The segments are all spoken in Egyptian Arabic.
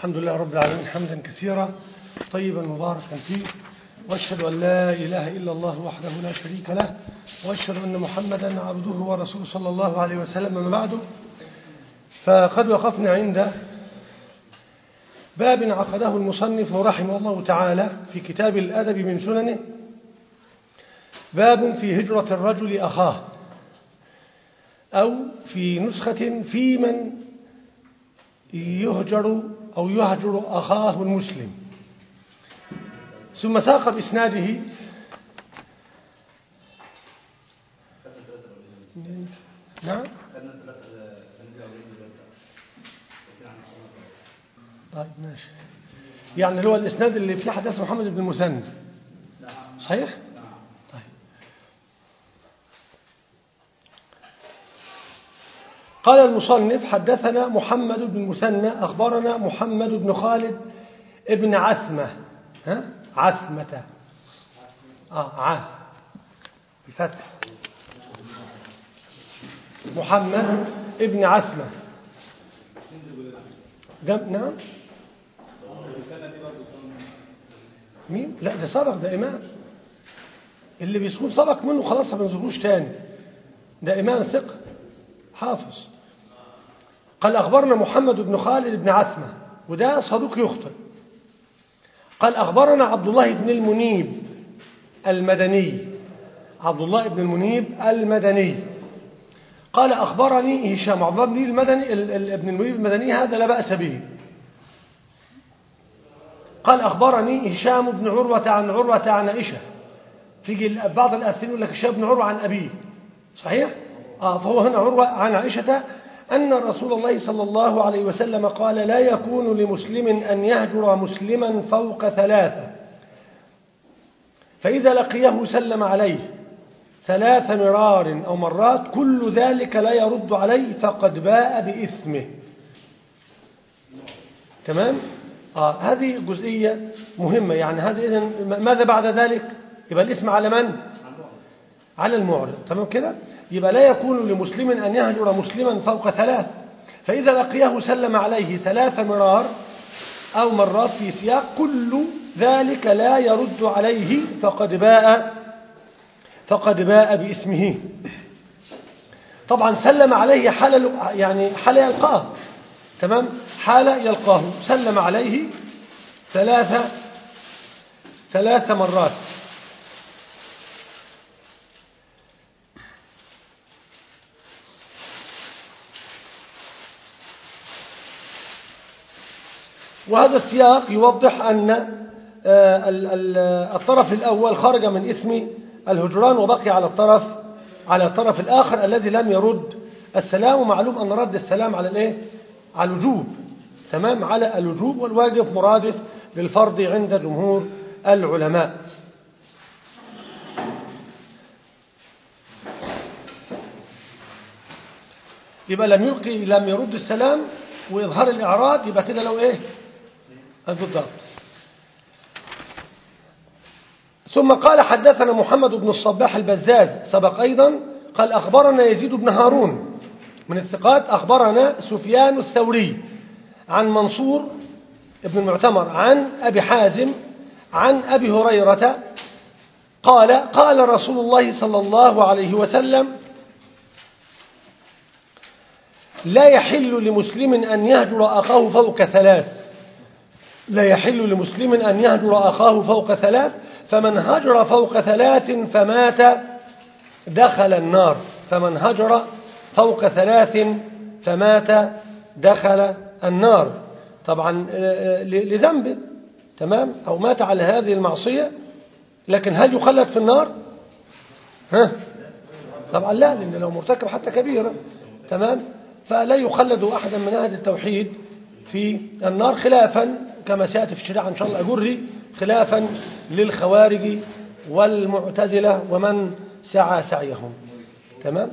الحمد لله رب العالمين حمدا كثيرا طيبا مباركا فيه واشهد ان لا اله الا الله وحده لا شريك له واشهد ان محمدا عبده ورسوله صلى الله عليه وسلم من بعده فقد وقفنا عند باب عقده المصنف رحمه الله تعالى في كتاب الادب من سننه باب في هجرة الرجل أخاه أو في نسخة في من يهجر أو يهجر أخاه المسلم ثم ساق بإسناده نعم طيب ماشي يعني اللي هو الإسناد اللي فيه حدث محمد بن المثنى صحيح؟ طيب قال المصنف حدثنا محمد بن المثنى أخبرنا محمد بن خالد ابن عثمة ها؟ عثمة آه ع بفتح محمد ابن عثمة جم... نعم مين؟ لا ده سبق ده إمام اللي بيسكون سبق منه خلاص ما بنذكروش تاني ده إمام ثقة حافظ قال أخبرنا محمد بن خالد بن عثمة وده صدوق يخطئ قال أخبرنا عبد الله بن المنيب المدني عبد الله بن المنيب المدني قال أخبرني هشام عبد الله بن المدني ابن المنيب المدني هذا لا بأس به قال أخبرني هشام بن عروة عن عروة عن عائشة تيجي بعض الأثنين يقول لك هشام بن عروة عن أبيه صحيح؟ آه فهو هنا عروة عن عائشة أن رسول الله صلى الله عليه وسلم قال لا يكون لمسلم أن يهجر مسلما فوق ثلاثة فإذا لقيه سلم عليه ثلاث مرار أو مرات كل ذلك لا يرد عليه فقد باء بإثمه تمام؟ آه هذه جزئية مهمة يعني هذا إذن ماذا بعد ذلك يبقى الاسم على من على المعرض تمام كده يبقى لا يكون لمسلم أن يهجر مسلما فوق ثلاث فإذا لقيه سلم عليه ثلاث مرار أو مرات في سياق كل ذلك لا يرد عليه فقد باء فقد باء باسمه طبعا سلم عليه حال يعني حال يلقاه تمام حال يلقاه سلم عليه ثلاث ثلاث مرات وهذا السياق يوضح أن الطرف الأول خرج من اسم الهجران وبقي على الطرف على الطرف الآخر الذي لم يرد السلام ومعلوم أن رد السلام على الايه على الوجوب تمام على الوجوب والواجب مرادف للفرض عند جمهور العلماء يبقى لم يلقي لم يرد السلام وإظهار الإعراض يبقى كده لو إيه بالضبط ثم قال حدثنا محمد بن الصباح البزاز سبق أيضا قال أخبرنا يزيد بن هارون من الثقات أخبرنا سفيان الثوري عن منصور ابن المعتمر عن أبي حازم عن أبي هريرة قال قال رسول الله صلى الله عليه وسلم لا يحل لمسلم أن يهجر أخاه فوق ثلاث لا يحل لمسلم أن يهجر أخاه فوق ثلاث فمن هجر فوق ثلاث فمات دخل النار فمن هجر فوق ثلاث فمات دخل النار طبعا لذنبه تمام أو مات على هذه المعصية لكن هل يخلد في النار ها طبعا لا لأن لو مرتكب حتى كبيرة تمام فلا يخلد أحدا من أهل التوحيد في النار خلافا كما سيأتي في الشريعة إن شاء الله أجري خلافا للخوارج والمعتزلة ومن سعى سعيهم تمام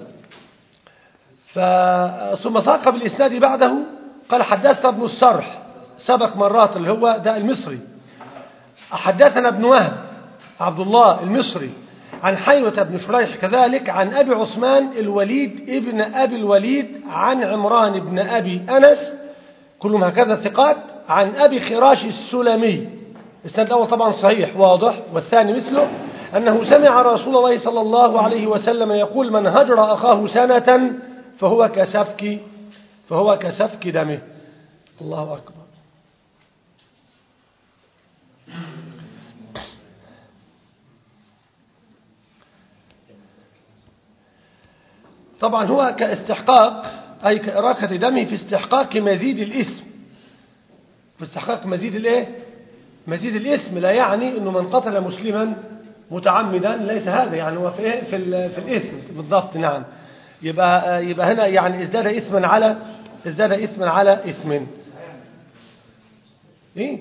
ثم ساق بالإسناد بعده قال حدثنا ابن السرح سبق مرات اللي هو ده المصري حدثنا ابن وهب عبد الله المصري عن حيوة بن شريح كذلك عن أبي عثمان الوليد ابن أبي الوليد عن عمران بن أبي أنس كلهم هكذا ثقات عن أبي خراش السلمي السند الأول طبعا صحيح واضح والثاني مثله أنه سمع رسول الله صلى الله عليه وسلم يقول من هجر أخاه سنة فهو كسفك فهو كسفك دمه الله أكبر طبعا هو كاستحقاق أي كإراقة دمه في استحقاق مزيد الاسم في استحقاق مزيد الايه مزيد الاسم لا يعني انه من قتل مسلما متعمدا ليس هذا يعني هو في إيه؟ في, ال- في الاثم بالضبط نعم يبقى يبقى هنا يعني ازداد اثما على ازداد اثما على اثم ايه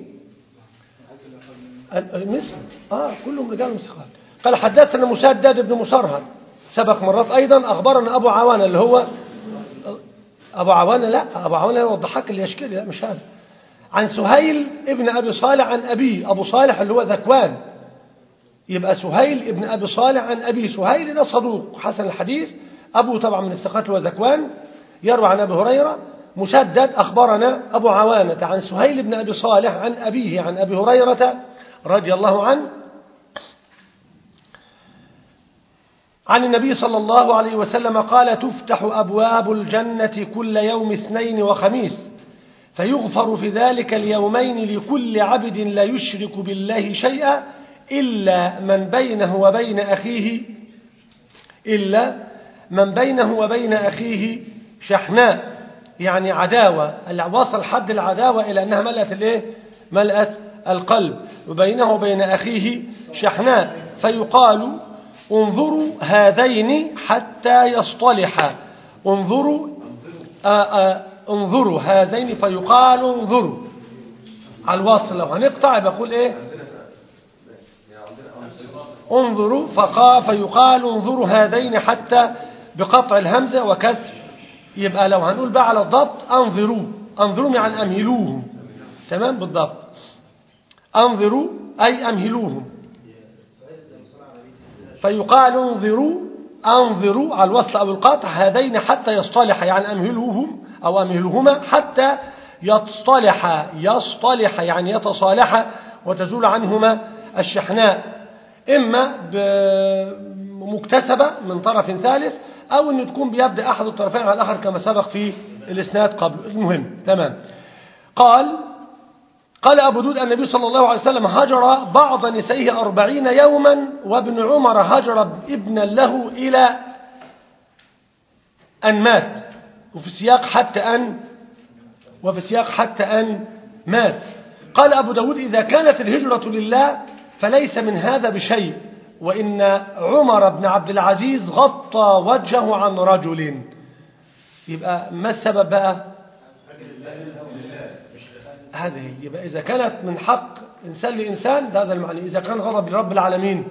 المسلم اه كلهم رجال مسخات قال حدثنا مسدد بن مسرهد سبق مرات ايضا اخبرنا ابو عوانه اللي هو ابو عوانه لا ابو عوانه هو الضحاك اللي يشكي لا مش هذا عن سهيل ابن ابي صالح عن ابيه ابو صالح اللي هو ذكوان يبقى سهيل ابن ابي صالح عن ابي سهيل ده صدوق حسن الحديث ابو طبعا من الثقات اللي هو ذكوان يروى عن ابي هريره مسدد اخبرنا ابو عوانه عن سهيل بن ابي صالح عن ابيه عن ابي هريره رضي الله عنه عن النبي صلى الله عليه وسلم قال تفتح أبواب الجنة كل يوم اثنين وخميس فيغفر في ذلك اليومين لكل عبد لا يشرك بالله شيئا إلا من بينه وبين أخيه إلا من بينه وبين أخيه شحناء يعني عداوة اللي وصل حد العداوة إلى أنها ملأت الإيه؟ ملأت القلب وبينه وبين أخيه شحناء فيقال انظروا هذين حتى يصطلحا انظروا آآ آآ انظروا هذين فيقال انظروا على الوصل لو هنقطع بقول ايه انظروا فقا فيقال انظروا هذين حتى بقطع الهمزة وكسر يبقى لو هنقول بقى على الضبط انظروا انظروا يعني امهلوهم تمام بالضبط انظروا اي امهلوهم فيقال انظروا انظروا على الوصل او القطع هذين حتى يصطلح يعني امهلوهم او امهلوهما حتى يصطلح يصطلح يعني يتصالح وتزول عنهما الشحناء اما مكتسبة من طرف ثالث او ان تكون بيبدأ احد الطرفين على الاخر كما سبق في الاسناد قبل المهم تمام قال قال أبو دود النبي صلى الله عليه وسلم هجر بعض نسائه أربعين يوما وابن عمر هجر ابنا له إلى أن مات وفي سياق حتى أن وفي سياق حتى أن مات قال أبو داود إذا كانت الهجرة لله فليس من هذا بشيء وإن عمر بن عبد العزيز غطى وجهه عن رجل يبقى ما السبب بقى هذه يبقى إذا كانت من حق إنسان لإنسان ده هذا المعنى إذا كان غضب لرب العالمين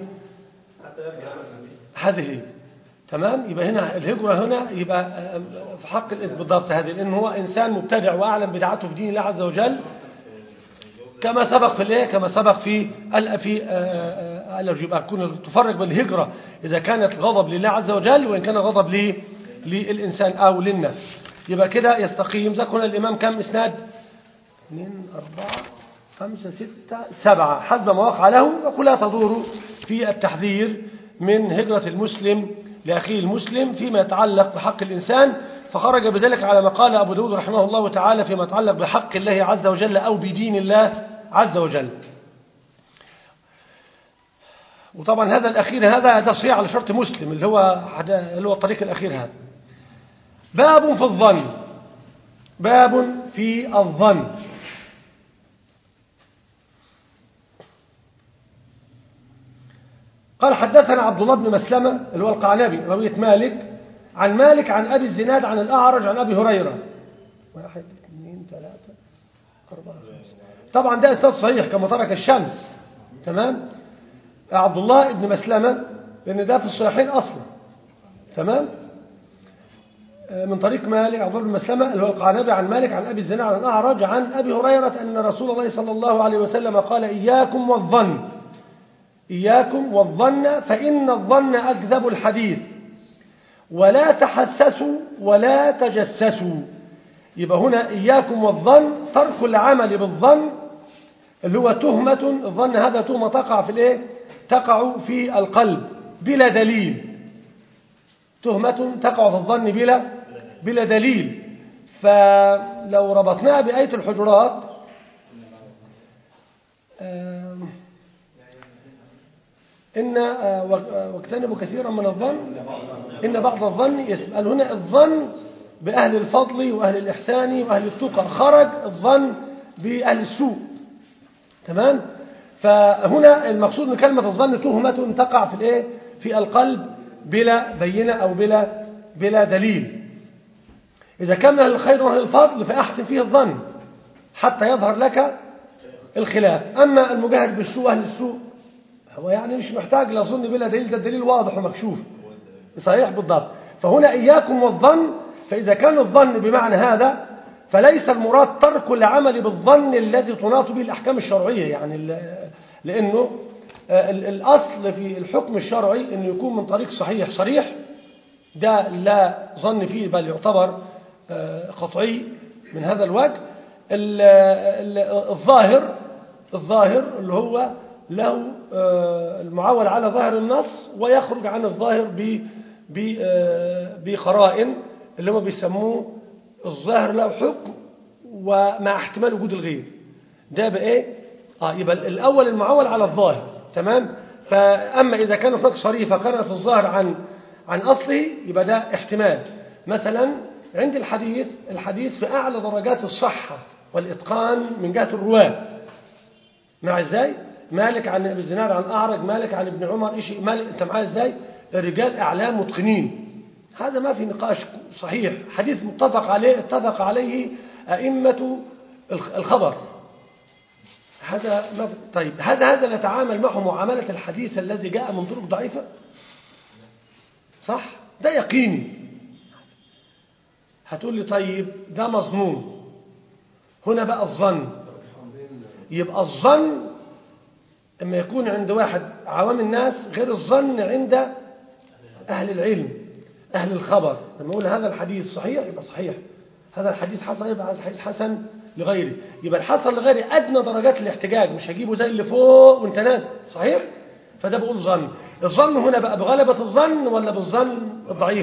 هذه تمام يبقى هنا الهجرة هنا يبقى في حق بالضبط هذه لأن هو إنسان مبتدع وأعلم بدعته في دين الله عز وجل كما سبق في الايه كما سبق في في يبقى تكون تفرق بالهجرة إذا كانت الغضب لله عز وجل وإن كان غضب لي للإنسان أو للناس يبقى كده يستقيم ذكرنا الإمام كم إسناد اثنين أربعة خمسة ستة سبعة حسب ما وقع له وكلها تدور في التحذير من هجرة المسلم لأخيه المسلم فيما يتعلق بحق الإنسان فخرج بذلك على ما قال أبو داود رحمه الله تعالى فيما يتعلق بحق الله عز وجل أو بدين الله عز وجل وطبعا هذا الأخير هذا تصحيح على شرط مسلم اللي هو اللي هو الطريق الأخير هذا باب في الظن باب في الظن قال حدثنا عبد الله بن مسلمة اللي هو القعنبي روية مالك عن مالك عن أبي الزناد عن الأعرج عن أبي هريرة واحد اثنين ثلاثة أربعة خمسة طبعا ده إسناد صحيح كما ترك الشمس تمام عبد الله بن مسلمة لأن ده في الصحيحين أصلا تمام من طريق مالك عبد الله بن مسلمة اللي هو القعنبي عن مالك عن أبي الزناد عن الأعرج عن أبي هريرة أن رسول الله صلى الله عليه وسلم قال إياكم والظن إياكم والظن فإن الظن أكذب الحديث ولا تحسسوا ولا تجسسوا يبقى هنا إياكم والظن ترك العمل بالظن اللي هو تهمة الظن هذا تهمة تقع في الايه تقع في القلب بلا دليل تهمة تقع في الظن بلا بلا دليل فلو ربطناها بآية الحجرات آم، إن آه، و- واجتنبوا كثيرا من الظن إن بعض الظن يسأل هنا الظن بأهل الفضل وأهل الإحسان وأهل التقى خرج الظن بأهل السوء تمام فهنا المقصود من كلمة الظن تهمة تقع في الايه في القلب بلا بينة أو بلا بلا دليل إذا كان من أهل الخير وأهل الفضل فأحسن فيه الظن حتى يظهر لك الخلاف أما المجاهد بالسوء أهل السوء هو يعني مش محتاج لا ظن بلا دليل ده الدليل واضح ومكشوف صحيح بالضبط فهنا إياكم والظن فإذا كان الظن بمعنى هذا فليس المراد ترك العمل بالظن الذي تناط به الأحكام الشرعية يعني ال- لأنه آه، ال- الأصل في الحكم الشرعي أنه يكون من طريق صحيح صريح ده لا ظن فيه بل يعتبر آه، قطعي من هذا الوجه ال- ال- الظاهر الظاهر اللي هو له آه، المعول على ظاهر النص ويخرج عن الظاهر ب- ب- آه، بقرائن اللي هم بيسموه الظاهر له حكم ومع احتمال وجود الغير ده بإيه؟ آه يبقى الأول المعول على الظاهر تمام فأما إذا كان هناك صريفة كانت الظاهر عن عن أصله يبقى ده احتمال مثلا عند الحديث الحديث في أعلى درجات الصحة والإتقان من جهة الرواة مع ازاي مالك عن ابي الزناد عن اعرج مالك عن ابن عمر ايش مالك انت معايا ازاي الرجال اعلام متقنين هذا ما في نقاش صحيح حديث متفق عليه اتفق عليه ائمه الخ- الخبر هذا ما في طيب هذا هذا نتعامل معه معامله الحديث الذي جاء من طرق ضعيفه صح ده يقيني هتقول لي طيب ده مظنون هنا بقى الظن يبقى الظن اما يكون عند واحد عوام الناس غير الظن عند أهل العلم أهل الخبر لما يقول هذا الحديث صحيح يبقى صحيح هذا الحديث حسن يبقى الحديث حسن لغيره يبقى الحسن لغيره أدنى درجات الاحتجاج مش هجيبه زي اللي فوق وانت نازل صحيح فده بقول ظن الظن هنا بقى بغلبة الظن ولا بالظن الضعيف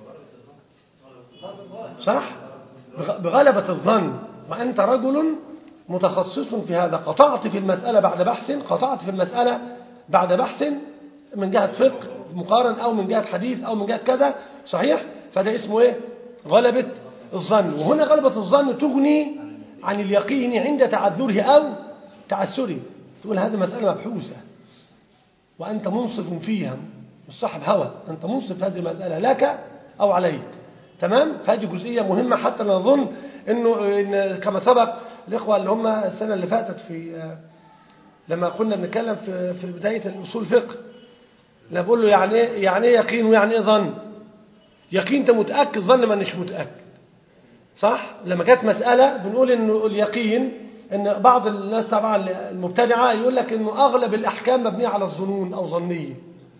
صح بغ- بغلبة الظن وأنت رجل متخصص في هذا قطعت في المسألة بعد بحث قطعت في المسألة بعد بحث من جهة فقه مقارن أو من جهة حديث أو من جهة كذا صحيح فده اسمه إيه غلبة الظن وهنا غلبة الظن تغني عن اليقين عند تعذره أو تعسره تقول هذه مسألة مبحوثة وأنت منصف فيها مش صاحب هوى أنت منصف في هذه المسألة لك أو عليك تمام فهذه جزئية مهمة حتى نظن أنه إن كما سبق الإخوة اللي هم السنة اللي فاتت في لما كنا بنتكلم في في بداية الأصول الفقه لا بقول له يعني ايه يعني ايه يقين ويعني ايه ظن يقين انت متأكد ظن ما انش متأكد صح لما كانت مسألة بنقول انه اليقين ان بعض الناس طبعا المبتدعة يقول لك انه اغلب الاحكام مبنية على الظنون او ظنية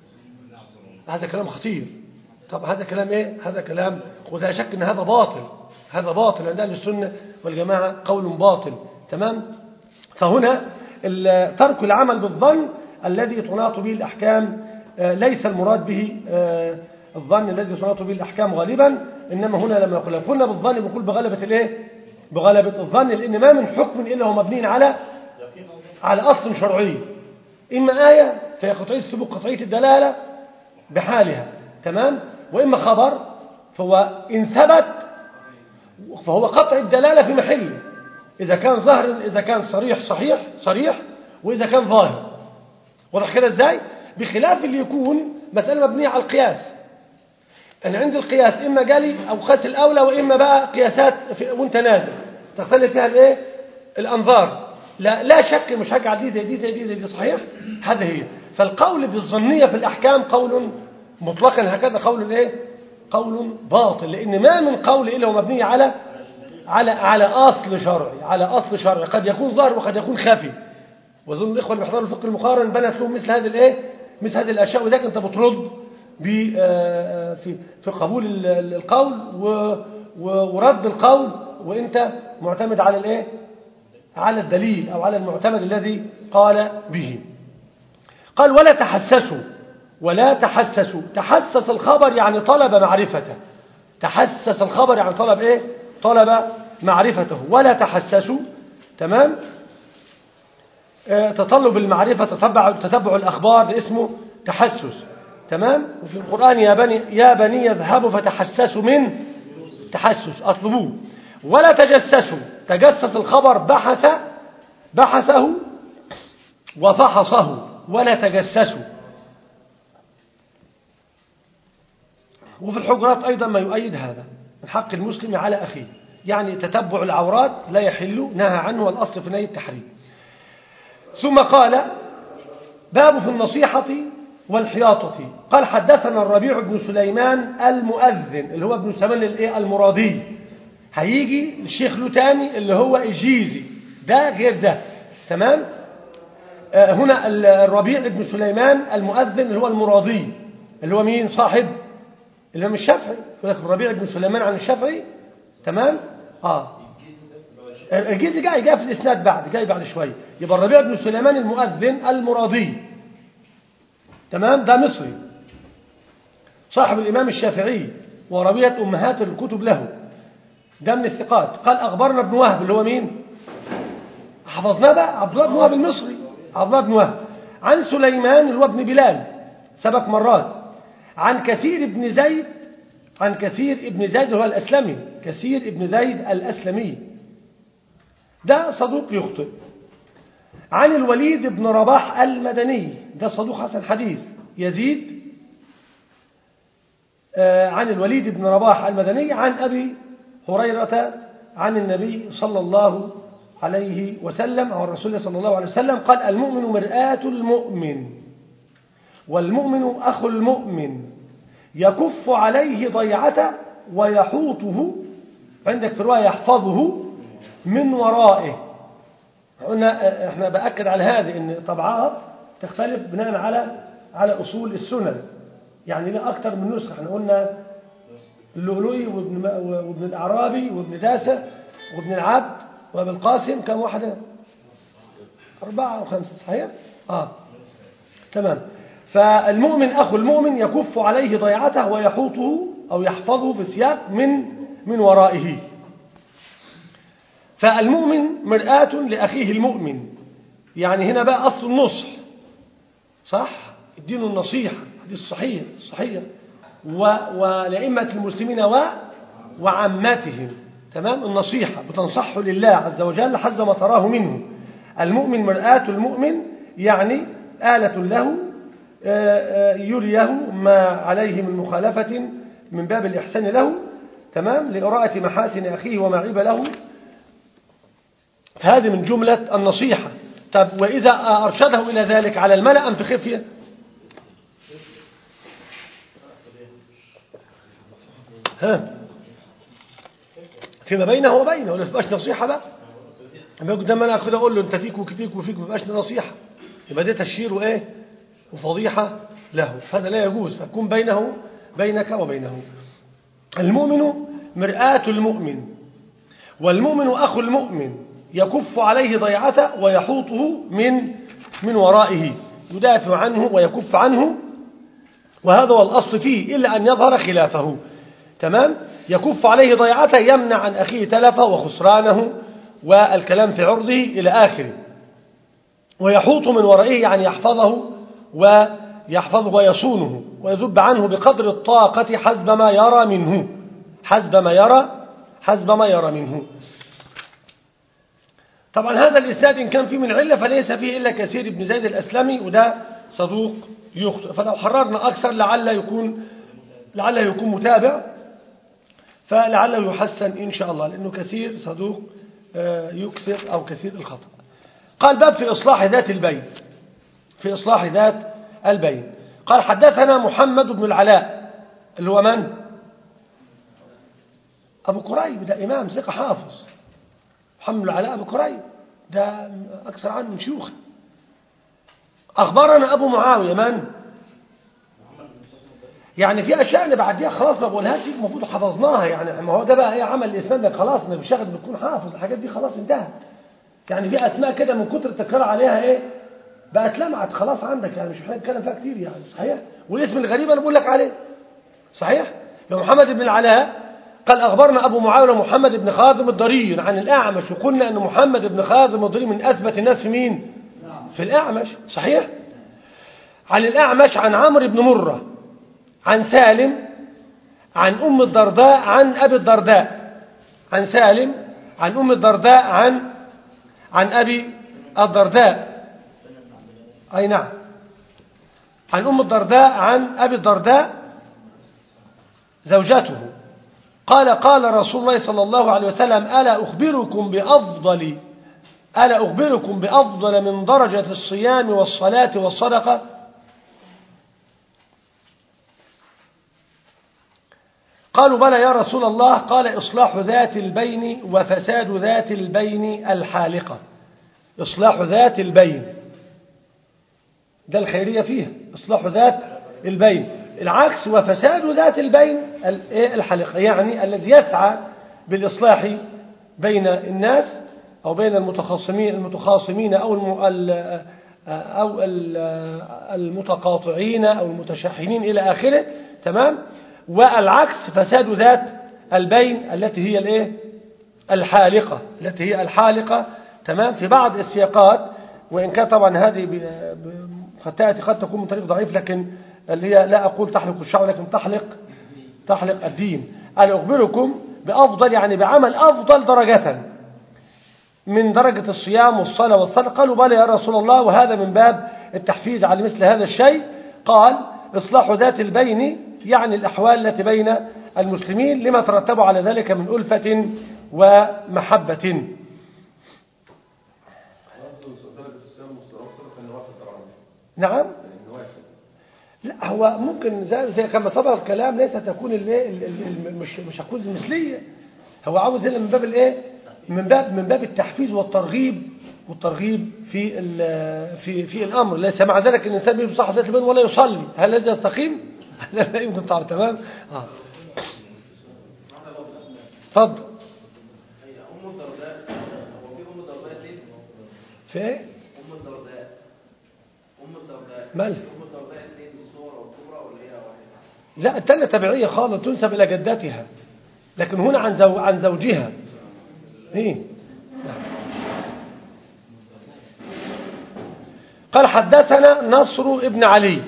هذا كلام خطير طب هذا كلام ايه هذا كلام ولا شك ان هذا باطل هذا باطل عند اهل السنة والجماعة قول باطل تمام فهنا ال- ترك العمل بالظن الذي تناط به الأحكام آه، ليس المراد به آه، الظن الذي تناط به الأحكام غالبا إنما هنا لما يقول كنا بالظن بنقول بغلبة الإيه بغلبة الظن لأن ما من حكم إلا هو مبني على على أصل شرعي إما آية فهي قطعية الثبوت قطعية الدلالة بحالها تمام وإما خبر فهو إن ثبت فهو قطع الدلالة في محله إذا كان ظاهر إذا كان صريح صحيح صريح وإذا كان ظاهر واضح كده إزاي بخلاف اللي يكون مسألة مبنية على القياس أنا عندي القياس إما جالي أو قياس الأولى وإما بقى قياسات في وانت نازل تختلف فيها الإيه الأنظار لا لا شك مش هجعل دي زي دي زي دي زي دي صحيح هذا هي فالقول بالظنية في الأحكام قول مطلقا هكذا قول إيه قول باطل لأن ما من قول إلا هو مبني على على على أصل شرعي على أصل شرعي قد يكون ظاهر وقد يكون خفي وأظن الإخوة اللي بيحضروا الفقه المقارن بنت لهم مثل هذه الإيه مثل هذه الأشياء وذلك أنت بترد ب- آه، في في قبول ال- ال- القول و- و- ورد القول وانت معتمد على الايه على الدليل او على المعتمد الذي قال به قال ولا تحسسوا ولا تحسسوا تحسس الخبر يعني طلب معرفته تحسس الخبر يعني طلب ايه طلب معرفته ولا تحسسوا تمام آه، تطلب المعرفة تتبع, تتبع الأخبار اسمه تحسس تمام وفي القرآن يا بني, يا بني يذهبوا فتحسسوا من تحسس أطلبوه ولا تجسسوا تجسس الخبر بحث بحثه وفحصه ولا تجسسوا وفي الحجرات أيضا ما يؤيد هذا من حق المسلم على أخيه يعني تتبع العورات لا يحل نهى عنه والأصل في نهي التحريم ثم قال باب في النصيحة والحياطة قال حدثنا الربيع بن سليمان المؤذن اللي هو ابن سمان الايه المرادي هيجي الشيخ له تاني اللي هو الجيزي ده غير ده تمام آه هنا الربيع بن سليمان المؤذن اللي هو المرادي اللي هو مين صاحب الإمام الشافعي يقول الربيع بن سليمان عن الشافعي تمام اه الجيزي جاي جاي في الاسناد بعد جاي بعد شويه يبقى الربيع بن سليمان المؤذن المرادي تمام ده مصري صاحب الإمام الشافعي وروية أمهات الكتب له ده من الثقات قال أخبرنا ابن وهب اللي هو مين حفظنا بقى عبد الله بن وهب المصري عبد الله بن وهب عن سليمان اللي هو ابن بلال سبق مرات عن كثير ابن زيد عن كثير ابن زيد هو الأسلمي كثير ابن زيد الأسلمي ده صدوق يخطئ عن الوليد بن رباح المدني ده صدوق حسن حديث يزيد عن الوليد بن رباح المدني عن أبي هريرة عن النبي صلى الله عليه وسلم أو الرسول صلى الله عليه وسلم قال المؤمن مرآة المؤمن والمؤمن أخو المؤمن يكف عليه ضيعته ويحوطه عندك في رواية يحفظه من ورائه قلنا احنا بأكد على هذه ان طبعات تختلف بناء على على أصول السنن يعني لا أكثر من نسخة احنا قلنا اللؤلؤي وابن, وابن الأعرابي وابن داسة وابن العبد وابن القاسم كم واحدة أربعة أو خمسة صحيح آه تمام فالمؤمن أخو المؤمن يكف عليه ضيعته ويحوطه أو يحفظه في سياق من من ورائه فالمؤمن مرآة لأخيه المؤمن يعني هنا بقى أصل النصح صح الدين النصيحة حديث صحيح صحيح ولأئمة المسلمين و وعاماتهم تمام النصيحة بتنصح لله عز وجل حسب ما تراه منه المؤمن مرآة المؤمن يعني آلة له يريه ما عليه من مخالفة من باب الإحسان له تمام لقراءة محاسن أخيه وما عيب له هذه من جملة النصيحة طب وإذا أرشده إلى ذلك على الملأ أم في خفية ها فيما بينه وبينه ولا تبقاش نصيحة بقى لما قدام انا كده اقول له انت فيك وكفيك وفيك ما بقاش نصيحة يبقى ده تشهير وايه وفضيحة له هذا لا يجوز فتكون بينه بينك وبينه المؤمن مرآة المؤمن والمؤمن أخو المؤمن يكف عليه ضيعته ويحوطه من من ورائه يدافع عنه ويكف عنه وهذا هو الأصل فيه إلا أن يظهر خلافه تمام يكف عليه ضيعته يمنع عن أخيه تلفه وخسرانه والكلام في عرضه إلى آخره ويحوط من ورائه يعني يحفظه ويحفظه ويصونه ويذب عنه بقدر الطاقة حسب ما يرى منه حسب ما يرى حسب ما يرى منه طبعا هذا الإسناد إن كان فيه من علة فليس فيه إلا كثير بن زيد الأسلمي وده صدوق يخطئ فلو حررنا أكثر لعل يكون لعله يكون متابع فلعله يحسن إن شاء الله لأنه كثير صدوق يكثر أو كثير الخطأ قال باب في إصلاح ذات البين في إصلاح ذات البين قال حدثنا محمد بن العلاء اللي هو من أبو قريب ده إمام ثقة حافظ محمد بن العلاء أبو قريب ده أكثر عنه من شيوخ أخبرنا أبو معاوية من يعني في اشياء انا بعديها خلاص ما بقولهاش دي المفروض حفظناها يعني ما هو ده بقى ايه عمل الاسناد ده خلاص ما بشغل بتكون حافظ الحاجات دي خلاص انتهت يعني في اسماء كده من كتر التكرار عليها ايه بقت لمعت خلاص عندك يعني مش محتاج نتكلم فيها كتير يعني صحيح والاسم الغريب انا بقول لك عليه صحيح لو محمد بن العلاء قال اخبرنا ابو معاويه محمد بن خازم الضرير عن الاعمش وقلنا ان محمد بن خازم الضرير من اثبت الناس في مين في الاعمش صحيح عن الاعمش عن عمرو بن مره عن سالم عن ام الدرداء عن ابي الدرداء عن سالم عن ام الدرداء عن عن ابي الدرداء أي نعم عن أم الدرداء عن أبي الدرداء زوجته قال قال رسول الله صلى الله عليه وسلم ألا أخبركم بأفضل ألا أخبركم بأفضل من درجة الصيام والصلاة والصدقة قالوا بلى يا رسول الله قال إصلاح ذات البين وفساد ذات البين الحالقة إصلاح ذات البين ده الخيرية فيها إصلاح ذات البين العكس وفساد ذات البين الحلقة يعني الذي يسعى بالإصلاح بين الناس أو بين المتخاصمين المتخاصمين أو أو المتقاطعين أو المتشحنين إلى آخره تمام والعكس فساد ذات البين التي هي الايه الحالقة التي هي الحالقة تمام في بعض السياقات وإن كان طبعا هذه قد تأتي قد تكون من طريق ضعيف لكن اللي هي لا أقول تحلق الشعر لكن تحلق تحلق الدين أنا أخبركم بأفضل يعني بعمل أفضل درجة من درجة الصيام والصلاة والصدقة قالوا بلى يا رسول الله وهذا من باب التحفيز على مثل هذا الشيء قال إصلاح ذات البين يعني الأحوال التي بين المسلمين لما ترتب على ذلك من ألفة ومحبة نعم لا هو ممكن زي, زي كما سبق الكلام ليس تكون الايه مش مش هتكون مثليه هو عاوز هنا من باب الايه من باب من باب التحفيز والترغيب والترغيب في في في الامر ليس مع ذلك ان الانسان بيصح صلاه البين ولا يصلي هل هذا يستقيم لا يمكن طبعا تمام اه اتفضل ام الدرداء هو في ام الدرداء دي في ايه ام الدرداء ام الدرداء مالها ام الدرداء اثنين الصغرى والكبرى ولا هي واحده لا التانية تبعية خالص تنسب إلى جدتها لكن هنا عن زو عن زوجها إيه قال حدثنا نصر ابن علي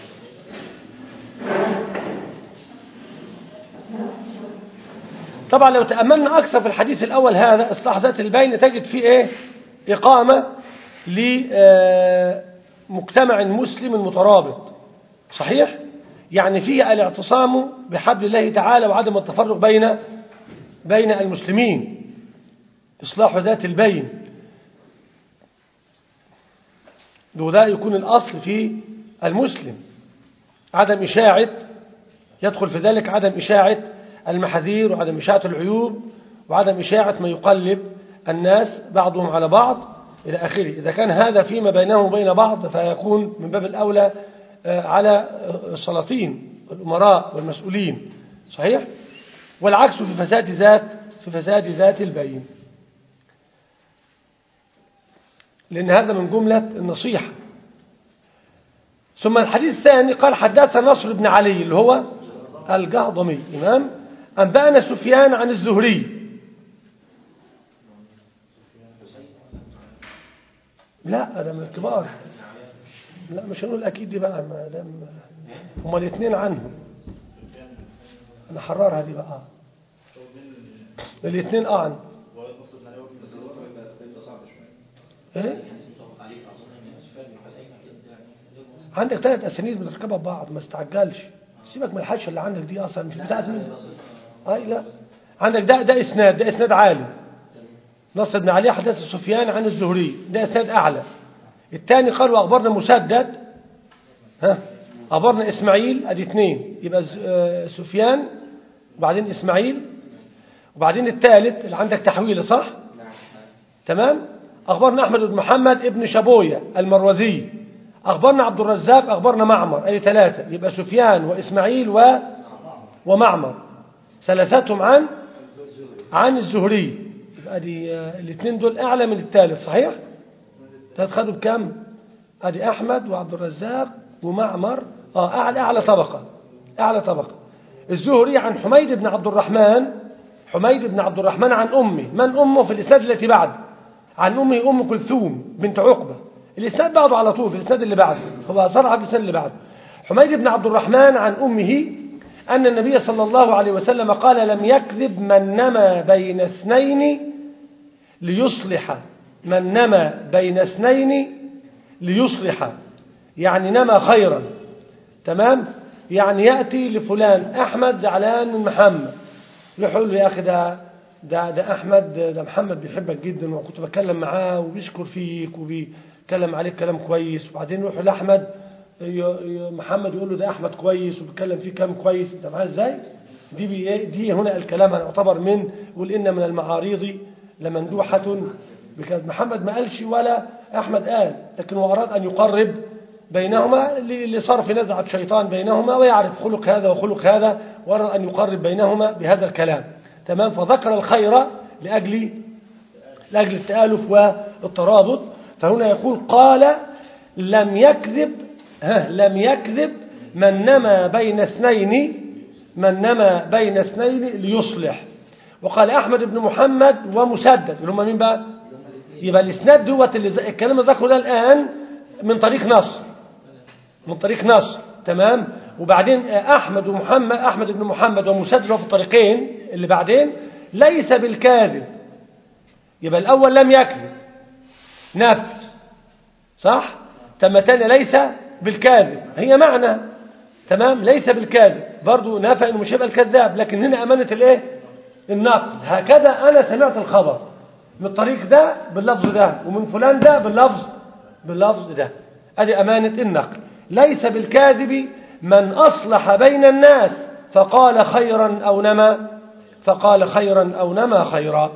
طبعا لو تأملنا أكثر في الحديث الأول هذا إصلاح ذات البين تجد فيه إيه إقامة لمجتمع مسلم مترابط صحيح يعني فيه الاعتصام بحبل الله تعالى وعدم التفرق بين بين المسلمين إصلاح ذات البين وده يكون الأصل في المسلم عدم إشاعة يدخل في ذلك عدم إشاعة المحاذير وعدم إشاعة العيوب وعدم إشاعة ما يقلب الناس بعضهم على بعض إلى آخره إذا كان هذا فيما بينهم وبين بعض فيكون من باب الأولى على السلاطين والأمراء والمسؤولين صحيح والعكس في فساد ذات في فساد ذات البين لأن هذا من جملة النصيحة ثم الحديث الثاني قال حدثنا نصر بن علي اللي هو الجهضمي إمام أنبأنا سفيان عن الزهري لا ده من الكبار لا مش هنقول أكيد دي بقى ما دام هما الاثنين عنهم أنا حرارها دي بقى الاثنين اه عنه ايه عندك ثلاث اسانيد بتركبها ببعض ما استعجلش سيبك من الحشه اللي عندك دي اصلا مش بتاعت مين اي لا عندك ده ده اسناد ده اسناد عالي نصر بن علي حدث سفيان عن الزهري ده اسناد اعلى الثاني قال واخبرنا مسدد ها اخبرنا اسماعيل ادي اثنين يبقى سفيان وبعدين اسماعيل وبعدين الثالث اللي عندك تحويله صح تمام أخبرنا أحمد بن محمد ابن شبوية المروزي أخبرنا عبد الرزاق أخبرنا معمر أي ثلاثة يبقى سفيان وإسماعيل و ومعمر ثلاثتهم عن عن الزهري يبقى دي الاثنين دول أعلى من الثالث صحيح تدخلوا بكم ادي احمد وعبد الرزاق ومعمر اه اعلى اعلى طبقه اعلى طبقه الزهري عن حميد بن عبد الرحمن حميد بن عبد الرحمن عن امه من امه في الاسناد التي بعد عن امه ام كلثوم بنت عقبه الاسناد بعده على طول في الاسناد اللي بعده هو صرح في الاسناد اللي بعده حميد بن عبد الرحمن عن امه ان النبي صلى الله عليه وسلم قال لم يكذب من نما بين اثنين ليصلح من نما بين اثنين ليصلح يعني نما خيرا تمام يعني يأتي لفلان أحمد زعلان من محمد يقول له يا أخي ده ده, ده أحمد ده محمد بيحبك جدا وكنت بتكلم معاه وبيشكر فيك وبيتكلم عليك كلام كويس وبعدين يروح لأحمد محمد يقول له ده أحمد كويس وبيتكلم فيه كلام كويس أنت معاه إزاي؟ دي بي دي هنا الكلام يعتبر من يقول إن من المعاريض لمندوحة بكذا محمد ما قالش ولا أحمد قال لكن هو أراد أن يقرب بينهما لصرف نزعة شيطان بينهما ويعرف خلق هذا وخلق هذا وأراد أن يقرب بينهما بهذا الكلام تمام فذكر الخير لأجل لأجل التآلف والترابط فهنا يقول قال لم يكذب ها لم يكذب من نما بين اثنين من نما بين اثنين ليصلح وقال أحمد بن محمد ومسدد اللي هم مين بقى يبقى الاسناد دوت اللي الكلام اللي ذكره ده الآن من طريق نصر من طريق نصر تمام وبعدين أحمد ومحمد أحمد بن محمد ومسدد في الطريقين اللي بعدين ليس بالكاذب يبقى الأول لم يكذب نفي صح تم تاني ليس بالكاذب هي معنى تمام ليس بالكاذب برضو نافع انه مش هيبقى الكذاب لكن هنا امانه الايه النقل هكذا انا سمعت الخبر من الطريق ده باللفظ ده ومن فلان ده باللفظ باللفظ ده ادي امانه النقل ليس بالكاذب من اصلح بين الناس فقال خيرا او نما فقال خيرا او نما خيرا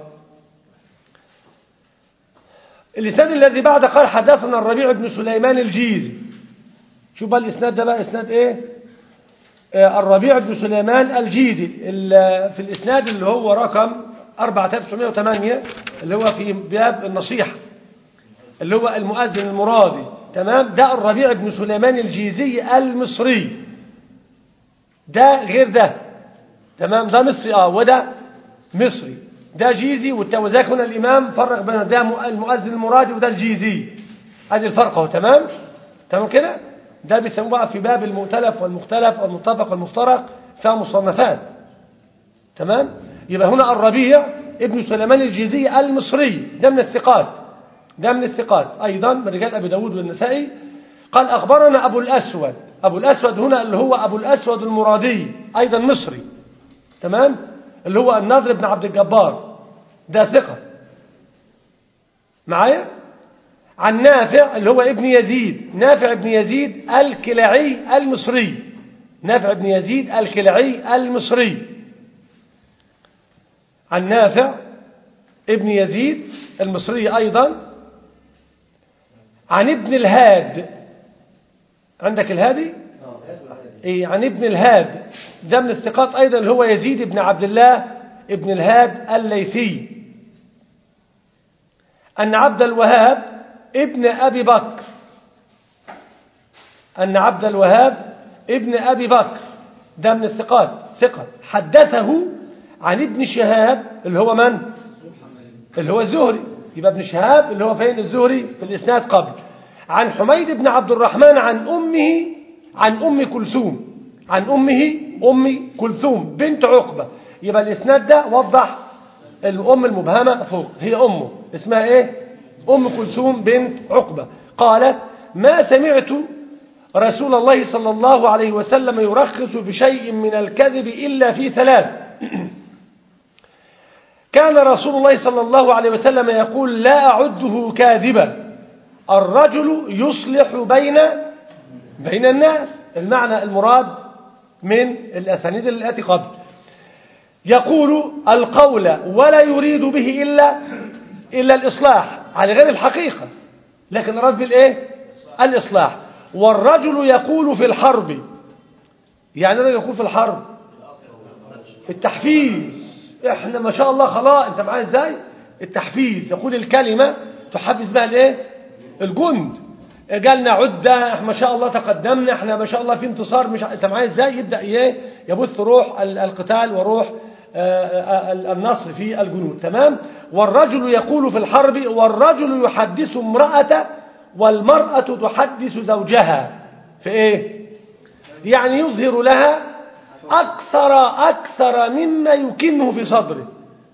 الاسناد الذي بعد قال حدثنا الربيع بن سليمان الجيزي شوف بقى الاسناد ده بقى اسناد ايه آه الربيع بن سليمان الجيزي في الاسناد اللي هو رقم 4908 اللي هو في باب النصيحة اللي هو المؤذن المرادي تمام ده الربيع بن سليمان الجيزي المصري ده غير ده تمام ده مصري اه وده مصري ده جيزي وذاك هنا الإمام فرق بين ده المؤذن المرادي وده الجيزي ادي الفرق اهو تمام تمام كده ده بيسموه بقى في باب المؤتلف والمختلف والمتفق والمفترق فيها مصنفات تمام يبقى هنا الربيع ابن سليمان الجيزي المصري ده من الثقات ده من الثقات أيضا من رجال أبي داود والنسائي قال أخبرنا أبو الأسود أبو الأسود هنا اللي هو أبو الأسود المرادي أيضا مصري تمام اللي هو النضر بن عبد الجبار ده ثقة معايا عن نافع اللي هو ابن يزيد نافع ابن يزيد الكلعي المصري نافع ابن يزيد الكلعي المصري عن نافع ابن يزيد المصري أيضا عن ابن الهاد عندك الهادي إيه عن ابن الهاد ده من الثقات أيضا اللي هو يزيد بن عبد الله ابن الهاد الليثي أن عبد الوهاب ابن أبي بكر أن عبد الوهاب ابن أبي بكر ده من الثقات ثقة حدثه عن ابن شهاب اللي هو من اللي هو الزهري يبقى ابن شهاب اللي هو فين الزهري في الإسناد قبل عن حميد بن عبد الرحمن عن أمه عن أم كلثوم عن أمه أم كلثوم بنت عقبة يبقى الإسناد ده وضح الأم المبهمة فوق هي أمه اسمها إيه أم كلثوم بنت عقبة قالت ما سمعت رسول الله صلى الله عليه وسلم يرخص بشيء من الكذب إلا في ثلاث كان رسول الله صلى الله عليه وسلم يقول لا أعده كاذبا الرجل يصلح بين بين الناس المعنى المراد من الأسانيد التي قبل يقول القول ولا يريد به إلا إلا الإصلاح على غير الحقيقة لكن رد بالإيه الإصلاح والرجل يقول في الحرب يعني الرجل يقول في الحرب التحفيز احنا ما شاء الله خلاص انت معايا ازاي التحفيز يقول الكلمة تحفز بها الايه الجند قالنا عدة احنا ما شاء الله تقدمنا احنا ما شاء الله في انتصار مش انت معايا ازاي يبدأ ايه يبث روح ال- القتال وروح آه، آه، ال- النصر في الجنود تمام والرجل يقول في الحرب والرجل يحدث امرأة والمرأة تحدث زوجها في ايه يعني يظهر لها أكثر أكثر مما يكنه في صدره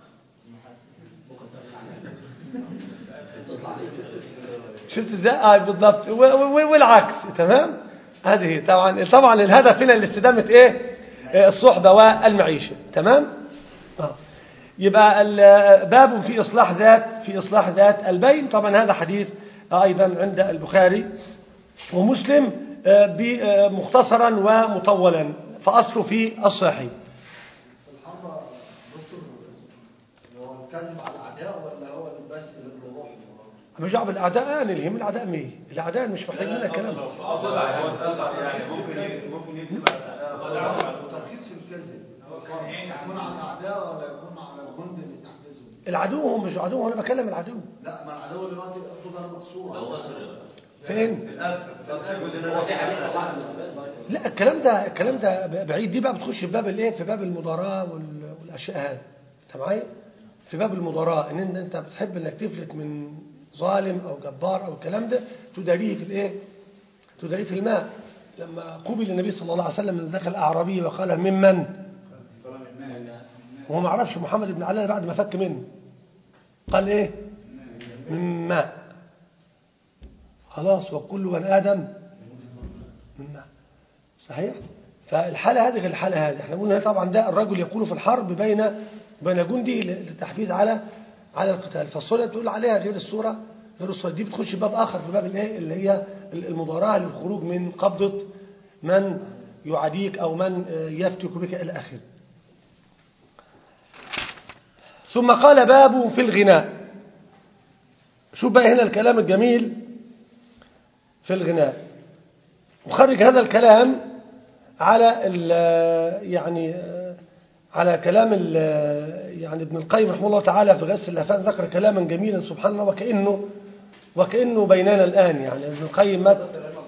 شفت ازاي اه بالضبط و- و- والعكس تمام هذه طبعا طبعا الهدف هنا لاستدامه ايه آه، الصحبه والمعيشه تمام آه. يبقى ال- باب في اصلاح ذات في اصلاح ذات البين طبعا هذا حديث آه، ايضا عند البخاري ومسلم آه، ب- آه، مختصرا ومطولا فاصله في الصحيح الحرب دكتور هو اتكلم على الاعداء ولا هو بس للروح مش دعوه بالاعداء يعني اللي هم الاعداء مين الاعداء مش محتاج منك كلام وتركيز في الكذب يكون على الاعداء ولا يكون على الجند اللي تحفزهم العدو هم مش عدو انا بكلم العدو لا ما العدو دلوقتي اقصد انا مقصوره فين لا الكلام ده الكلام ده بعيد دي بقى بتخش في باب الايه في باب المضاراة وال- والاشياء هذه انت معايا في باب المضاراة ان انت انت بتحب انك تفلت من ظالم او جبار او الكلام ده تداريه في الايه تداريه في الماء لما قبل النبي صلى الله عليه وسلم من ذاك الاعرابي وقال ممن وهو ما عرفش محمد بن علي بعد ما فك منه قال ايه من ماء خلاص وكل بني ادم من ماء صحيح فالحالة هذه غير الحالة هذه احنا قلنا طبعا ده الرجل يقول في الحرب بين بين جندي للتحفيز على على القتال فالصورة بتقول عليها غير الصورة غير الصورة دي بتخش باب آخر في باب الايه اللي هي المضاراة للخروج من قبضة من يعاديك أو من يفتك بك إلى آخره ثم قال باب في الغناء شوف بقى هنا الكلام الجميل في الغناء وخرج هذا الكلام على ال يعني على كلام ال يعني ابن القيم رحمه الله تعالى في غسل الافهام ذكر كلاما جميلا سبحان الله وكانه وكانه بيننا الان يعني ابن القيم مات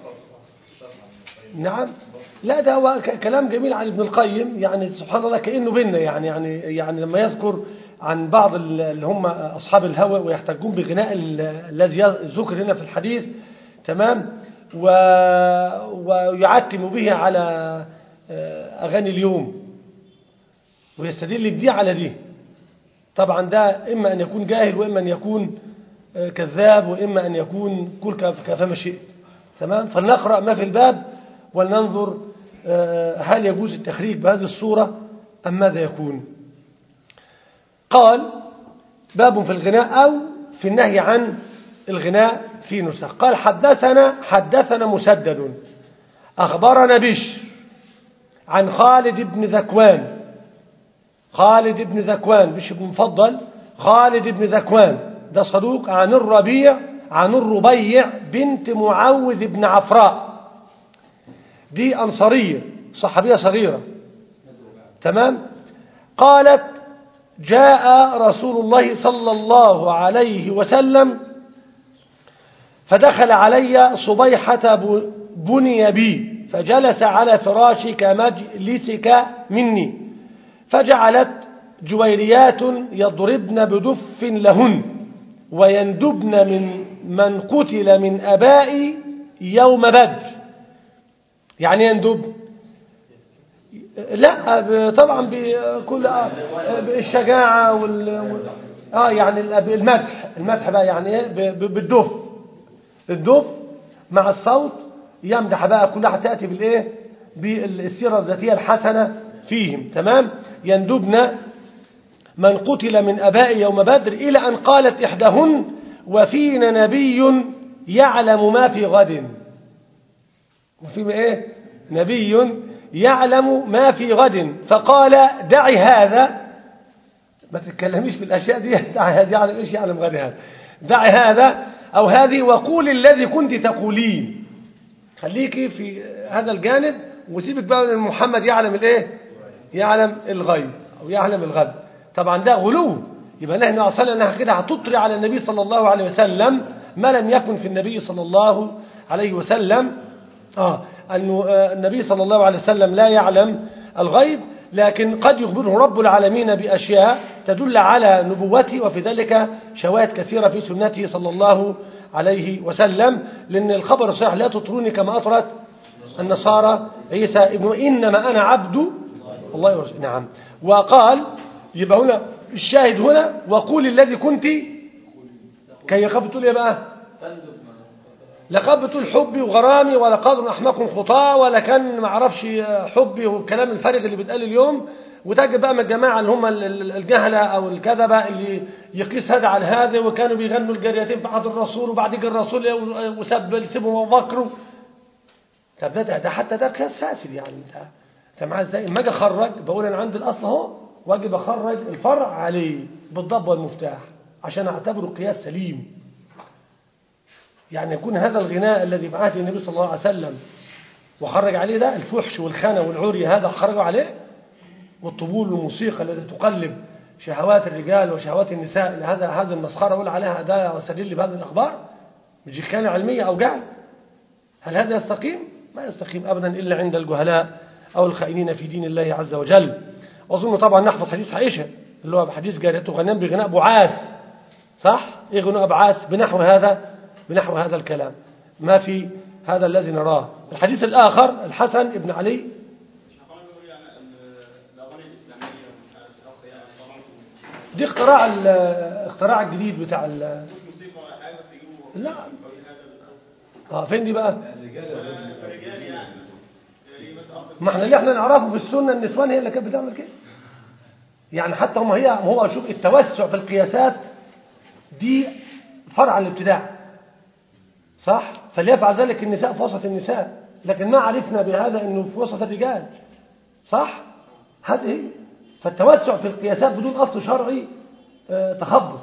نعم لا ده هو ك- كلام جميل عن ابن القيم يعني سبحان الله كانه بيننا يعني يعني يعني لما يذكر عن بعض ال- اللي هم اصحاب الهوى ويحتجون بغناء ال- الذي يذ- ذكر هنا في الحديث تمام و ويعتم به على آه، اغاني اليوم ويستدل بدي على دي طبعا ده إما أن يكون جاهل وإما أن يكون آه، كذاب وإما أن يكون كل كف- كفما شئت تمام فلنقرأ ما في الباب ولننظر آه، هل يجوز التخريج بهذه الصورة أم ماذا يكون قال باب في الغناء أو في النهي عن الغناء في نسخ قال حدثنا حدثنا مسدد أخبرنا بشر عن خالد بن ذكوان خالد بن ذكوان مش بن مفضل خالد بن ذكوان ده صدوق عن الربيع عن الربيع بنت معوذ بن عفراء دي أنصرية صحابية صغيرة تمام قالت جاء رسول الله صلى الله عليه وسلم فدخل علي صبيحة ب- بني بي فجلس على فراشك مجلسك مني فجعلت جويريات يضربن بدف لهن ويندبن من من قتل من أبائي يوم بدر يعني يندب لا ب- طبعا بكل آه، الشجاعة وال وال- اه يعني ال- المدح المدح بقى يعني ايه ب- ب- بالدف الدف مع الصوت يمدح بقى كلها تأتي بالايه بالسيرة الذاتية الحسنة فيهم تمام يندبن من قتل من أباء يوم بدر إلى أن قالت إحداهن وفينا نبي يعلم ما في غد وفي إيه نبي يعلم ما في غد فقال دعي هذا ما تتكلميش في الأشياء دي دعي هذا يعلم إيش يعلم غد هذا دعي هذا أو هذه وقول الذي كنت تقولين خليكي في هذا الجانب وسيبك بقى ان محمد يعلم الايه يعلم الغيب او يعلم الغد طبعا ده غلو يبقى نحن اصلا انها كده هتطري على النبي صلى الله عليه وسلم ما لم يكن في النبي صلى الله عليه وسلم اه انه آه، النبي صلى الله عليه وسلم لا يعلم الغيب لكن قد يخبره رب العالمين باشياء تدل على نبوته وفي ذلك شواهد كثيره في سنته صلى الله عليه وسلم لان الخبر الصحيح لا تطروني كما اطرت النصارى عيسى ابن انما انا عبد الله ورسوله نعم وقال يبقى هنا الشاهد هنا وقول الذي كنت كي يخاف تقول ايه بقى لقد بتقول حبي وغرامي ولا قادر احمق خطاه ولا كان ما اعرفش حبي والكلام الفارغ اللي بيتقال اليوم وتجد بقى من الجماعه اللي هم ال- ال- الجهله او الكذبه اللي يقيس هذا على هذا وكانوا بيغنوا الجريتين في عهد الرسول وبعد كده الرسول وسب سيبهم ابو بكر طب ده, ده, ده حتى ده قياس فاسد يعني ده انت معايا ازاي؟ اما اجي اخرج بقول انا عندي الاصل اهو واجب اخرج الفرع عليه بالضب والمفتاح عشان اعتبره قياس سليم يعني يكون هذا الغناء الذي في عهد النبي صلى الله عليه وسلم وخرج عليه ده الفحش والخنا والعري هذا خرجوا عليه والطبول والموسيقى التي تقلب شهوات الرجال وشهوات النساء هذا هذا المسخره اقول عليها ده واستدل بهذه الاخبار مش خيانه علميه او جهل هل هذا يستقيم؟ ما يستقيم ابدا الا عند الجهلاء او الخائنين في دين الله عز وجل واظن طبعا نحفظ حديث عائشه اللي هو حديث جاريته غنام بغناء بعاث صح؟ ايه غناء بعاث بنحو هذا بنحو هذا الكلام ما في هذا الذي نراه الحديث الآخر الحسن ابن علي دي اختراع ال- اختراع الجديد بتاع ال- لا اه فين دي بقى ما احنا اللي احنا نعرفه في السنه النسوان هي اللي كانت بتعمل كده يعني حتى هم هي هو شوف التوسع في القياسات دي فرع الابتداع صح فليفعل ذلك النساء في وسط النساء لكن ما عرفنا بهذا انه في وسط الرجال صح هذه هي فالتوسع في القياسات بدون اصل شرعي آه، تخبط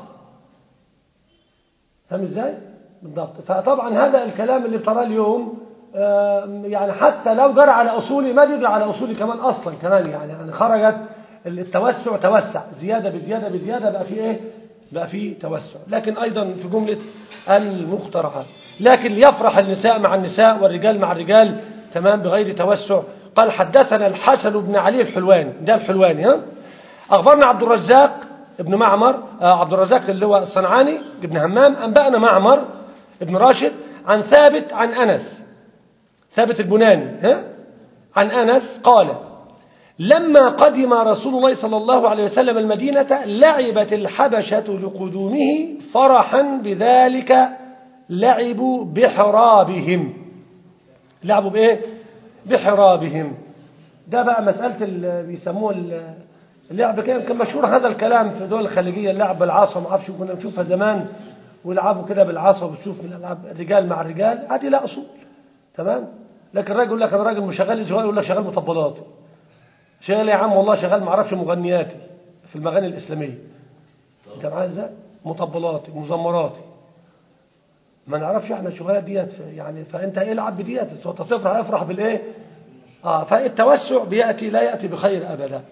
فاهم ازاي بالضبط فطبعا هذا الكلام اللي بتراه اليوم آه، يعني حتى لو جرى على اصولي ما بيجري على اصولي كمان اصلا كمان يعني يعني خرجت التوسع توسع زياده بزياده بزياده بقى في ايه بقى في توسع لكن ايضا في جمله المخترعات لكن ليفرح النساء مع النساء والرجال مع الرجال تمام بغير توسع قال حدثنا الحسن بن علي الحلواني ده الحلواني ها أخبرنا عبد الرزاق ابن معمر آه، عبد الرزاق اللي هو الصنعاني ابن همام أنبأنا معمر ابن راشد عن ثابت عن أنس ثابت البناني ها عن أنس قال لما قدم رسول الله صلى الله عليه وسلم المدينة لعبت الحبشة لقدومه فرحا بذلك لعبوا بحرابهم لعبوا بإيه؟ بحرابهم ده بقى مسألة اللي بيسموه ال- اللعب كده كان مشهور هذا الكلام في الدول الخليجية اللعب بالعصا ما اعرفش كنا نشوفها زمان ويلعبوا كده بالعصا وبتشوف من الألعاب الرجال مع الرجال هذه لا أصول تمام لكن الراجل يقول لك انا راجل مش شغال شغال يقول لك شغال مطبلاتي شغال يا عم والله شغال ما اعرفش مغنياتي في المغاني الإسلامية انت معايا ازاي مطبلاتي مزمراتي ما نعرفش احنا الشغلات ديت يعني فانت ايه العب بديت انت تفرح افرح بالايه اه فالتوسع بياتي لا ياتي بخير ابدا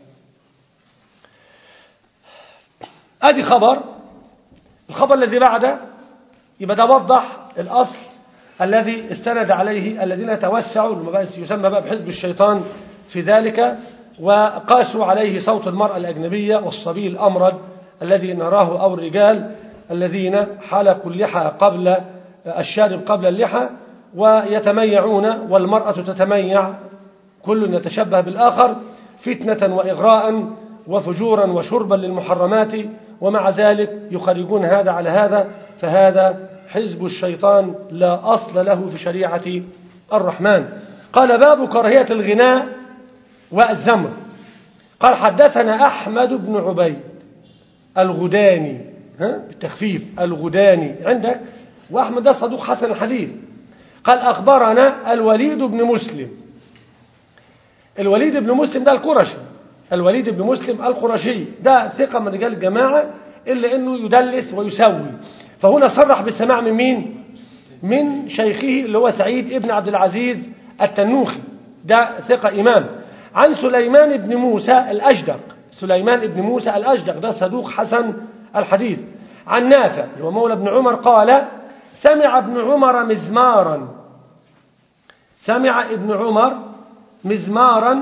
ادي خبر الخبر الذي بعده يبقى ده وضح الاصل الذي استند عليه الذين توسعوا لما يسمى بقى بحزب الشيطان في ذلك وقاسوا عليه صوت المرأة الأجنبية والصبي الأمرد الذي نراه أو الرجال الذين حلقوا اللحى قبل الشارب قبل اللحى ويتميعون والمرأة تتميع كل يتشبه بالآخر فتنة وإغراء وفجورا وشربا للمحرمات ومع ذلك يخرجون هذا على هذا فهذا حزب الشيطان لا أصل له في شريعة الرحمن قال باب كراهية الغناء والزمر قال حدثنا أحمد بن عبيد الغداني ها بالتخفيف الغداني عندك وأحمد ده صدوق حسن الحديث قال أخبرنا الوليد بن مسلم الوليد بن مسلم ده القرشي الوليد بن مسلم القرشي ده ثقة من رجال الجماعة إلا أنه يدلس ويسوي فهنا صرح بالسماع من مين من شيخه اللي هو سعيد ابن عبد العزيز التنوخي ده ثقة إمام عن سليمان بن موسى الأجدق سليمان بن موسى الأجدق ده صدوق حسن الحديث عن نافع هو مولى ابن عمر قال سمع ابن عمر مزمارا سمع ابن عمر مزمارا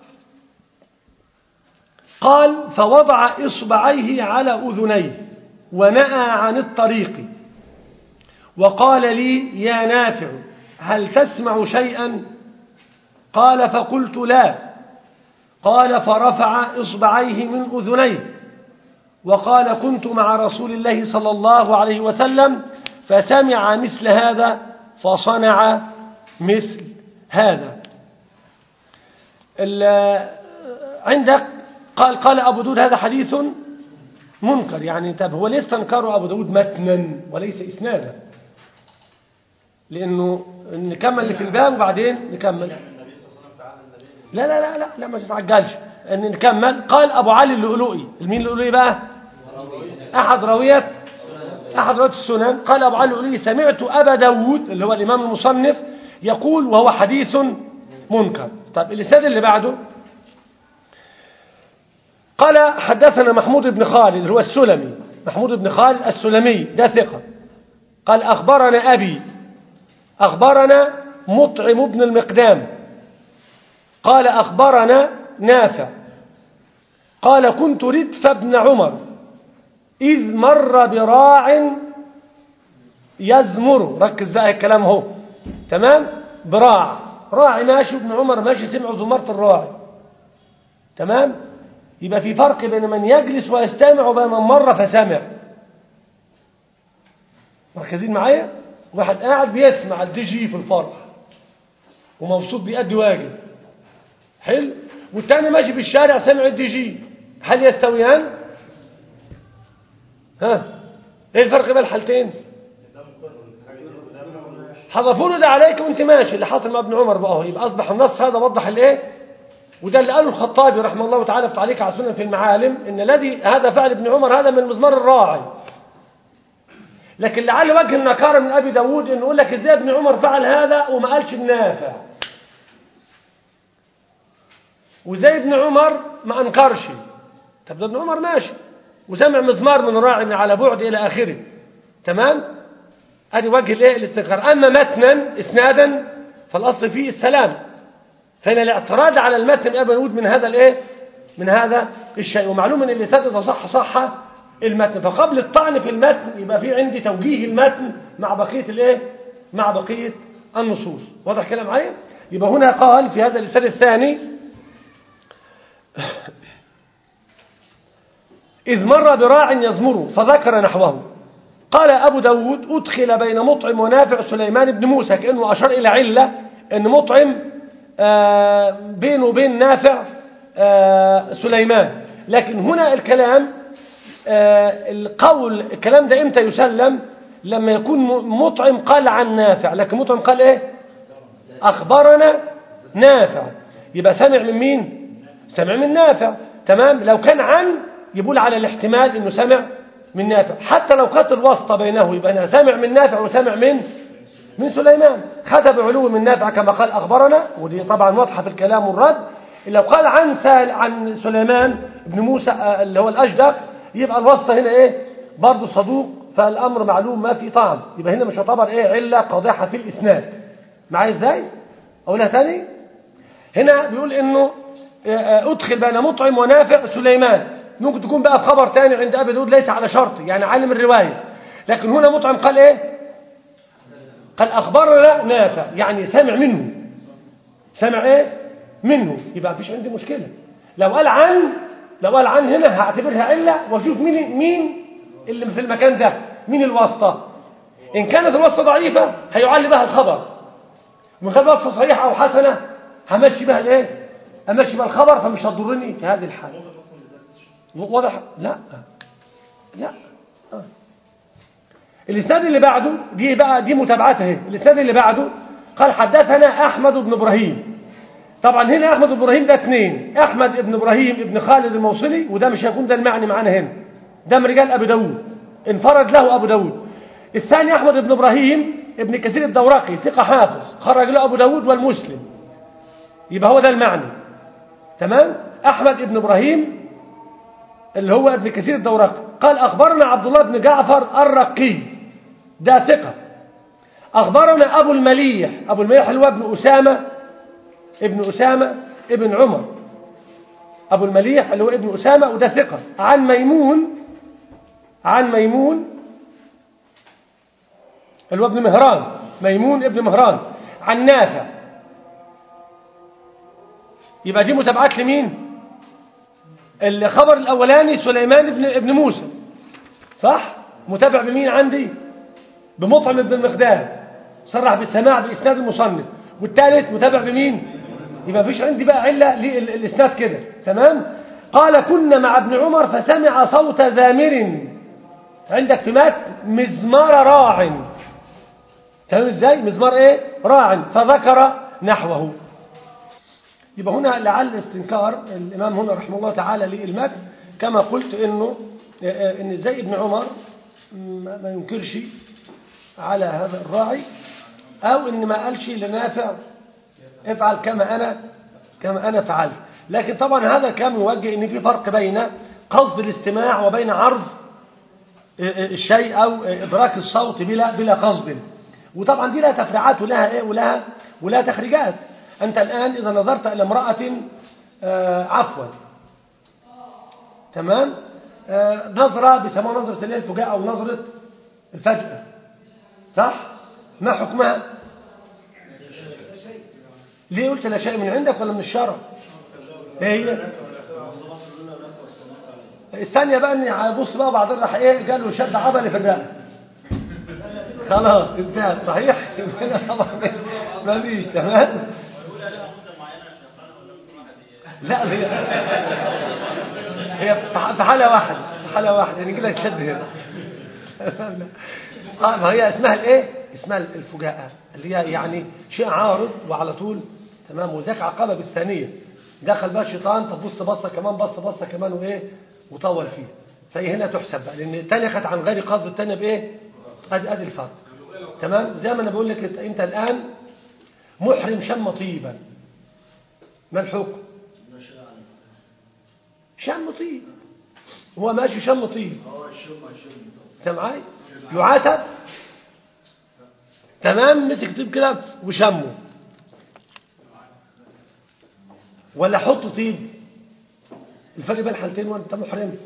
قال فوضع إصبعيه على أذنيه ونأى عن الطريق وقال لي يا نافع هل تسمع شيئا قال فقلت لا قال فرفع إصبعيه من أذنيه وقال كنت مع رسول الله صلى الله عليه وسلم فسمع مثل هذا فصنع مثل هذا ال- عندك قال قال أبو داود هذا حديث منكر يعني طب هو ليه استنكره أبو داود متنا وليس إسنادا لأنه نكمل اللي في الباب وبعدين نكمل لا لا لا لا لا ما تتعجلش ان نكمل قال ابو علي اللؤلؤي المين اللؤلؤي بقى احد راويه احد روايه السنن قال ابو علي اللؤلؤي سمعت ابا داود اللي هو الامام المصنف يقول وهو حديث منكر طب الاسناد اللي بعده قال حدثنا محمود بن خالد اللي هو السلمي محمود بن خالد السلمي ده ثقه قال اخبرنا ابي اخبرنا مطعم بن المقدام قال أخبرنا نافع قال كنت ردف ابن عمر إذ مر براع يزمر ركز بقى الكلام اهو تمام براع راعي ماشي ابن عمر ماشي سمع زمرة الراعي تمام يبقى في فرق بين من يجلس ويستمع وبين من مر فسمع مركزين معايا واحد قاعد بيسمع الدي جي في الفرح ومبسوط بيأدي واجب حلو والتاني ماشي في الشارع سمع الدي جي هل يستويان ها ايه الفرق بين الحالتين حذفوا له ده عليك وانت ماشي اللي حصل مع ابن عمر بقى اهو يبقى اصبح النص هذا وضح الايه وده اللي قاله الخطابي رحمه الله تعالى في تعليق على سنن في المعالم ان الذي هذا فعل ابن عمر هذا من مزمار الراعي لكن لعل وجه النكاره من ابي داود انه يقول لك ازاي ابن عمر فعل هذا وما قالش النافع وزي ابن عمر ما انكرش طب ده ابن عمر ماشي وسمع مزمار من راعي من على بعد الى اخره تمام ادي وجه الايه الاستنكار اما متنا اسنادا فالاصل فيه السلام فهنا الاعتراض على المتن من ابي داود من هذا الايه من هذا الشيء ومعلوم ان اللسان اذا صح صح المتن فقبل الطعن في المتن يبقى في عندي توجيه المتن مع بقيه الايه مع بقيه النصوص واضح كلام معايا يبقى هنا قال في هذا اللسان الثاني إذ مر براع يزمر فذكر نحوه قال أبو داود أدخل بين مطعم ونافع سليمان بن موسى كأنه أشار إلى علة أن مطعم آه بينه وبين نافع آه سليمان لكن هنا الكلام آه القول الكلام ده إمتى يسلم لما يكون مطعم قال عن نافع لكن مطعم قال إيه أخبرنا نافع يبقى سمع من مين سمع من نافع تمام لو كان عن يقول على الاحتمال انه سمع من نافع حتى لو كانت الواسطه بينه يبقى انا سمع من نافع وسمع من من سليمان خذ بعلو من نافع كما قال اخبرنا ودي طبعا واضحه في الكلام والرد لو قال عن سال عن سليمان بن موسى اللي هو الاجدق يبقى الواسطه هنا ايه برضه صدوق فالامر معلوم ما في طعم يبقى هنا مش يعتبر ايه عله قادحه في الاسناد معايا ازاي اقولها ثاني هنا بيقول انه ادخل بين مطعم ونافع سليمان ممكن تكون بقى في خبر تاني عند ابي داود ليس على شرط يعني عالم الروايه لكن هنا مطعم قال ايه قال اخبرنا نافع يعني سمع منه سمع ايه منه يبقى مفيش عندي مشكله لو قال عن لو قال عن هنا هعتبرها عله واشوف مين مين اللي في المكان ده مين الواسطه ان كانت الواسطه ضعيفه هيعلي بها الخبر وان كانت الواسطه صحيحه او حسنه همشي بها الايه امشي بها الخبر فمش هتضرني في هذه الحاله واضح لا لا آه. الاسناد اللي بعده دي بقى دي متابعته اهي الاسناد اللي بعده قال حدثنا احمد بن ابراهيم طبعا هنا احمد بن ابراهيم ده اثنين احمد بن ابراهيم ابن خالد الموصلي وده مش هيكون ده المعني معانا هنا ده من رجال ابي داود انفرد له ابو داود الثاني احمد بن ابراهيم ابن كثير الدورقي ثقة حافظ خرج له أبو داود والمسلم يبقى هو ده المعنى تمام أحمد ابن إبراهيم اللي هو ابن كثير الدورقي قال أخبرنا عبد الله بن جعفر الرقي ده ثقة أخبرنا أبو المليح أبو المليح اللي هو ابن أسامة ابن أسامة ابن عمر أبو المليح اللي هو ابن أسامة وده ثقة عن ميمون عن ميمون اللي هو ابن مهران ميمون ابن مهران عن نافع يبقى دي متابعات لمين الخبر الأولاني سليمان ابن ابن موسى صح متابع بمين عندي بمطعم ابن المقداد صرح بالسماع بإسناد المصنف والثالث متابع بمين يبقى مفيش عندي بقى علة للإسناد كده تمام قال كنا مع ابن عمر فسمع صوت زامر عندك في مات مزمار راع تمام ازاي مزمار ايه راع فذكر نحوه يبقى هنا لعل استنكار الإمام هنا رحمه الله تعالى للمتن كما قلت إنه إن ازاي ابن عمر ما ينكرش على هذا الراعي أو إن ما قالش لنافع افعل كما أنا كما أنا فعلت لكن طبعا هذا كان يوجه إن في فرق بين قصد الاستماع وبين عرض الشيء أو إدراك الصوت بلا بلا قصد وطبعا دي لها تفريعات ولها إيه ولها ولها تخريجات أنت الآن إذا نظرت إلى امرأة آه عفوا تمام آه نظرة بيسموها نظرة الليل الفجاء أو نظرة الفجأة صح ما حكمها ليه قلت لا شيء من عندك ولا من الشرع ايه هي الثانية بقى اني هبص بقى بعدين راح ايه قال له شد عضلي في الرقبة خلاص انتهت صحيح طبعا ما فيش تمام لا هي هي في حالة واحدة في حالة واحدة يعني كده تشد هنا اه ما هي اسمها الايه اسمها الفجاءة اللي هي يعني شيء عارض وعلى طول تمام وذاك عقبة بالثانية دخل بقى الشيطان فبص بصة كمان بص بصة كمان وايه وطول فيه فهي هنا تحسب بقى لان الثانية كانت عن غير قصد الثانية بايه ادي ادي الفرق تمام زي ما انا بقول لك انت الان محرم شم طيبا ما الحكم شم طيب هو ماشي شم طيب انت معاي يعاتب تمام مسك طيب كده وشمه ولا حط طيب الفرق بين الحالتين وانت محرم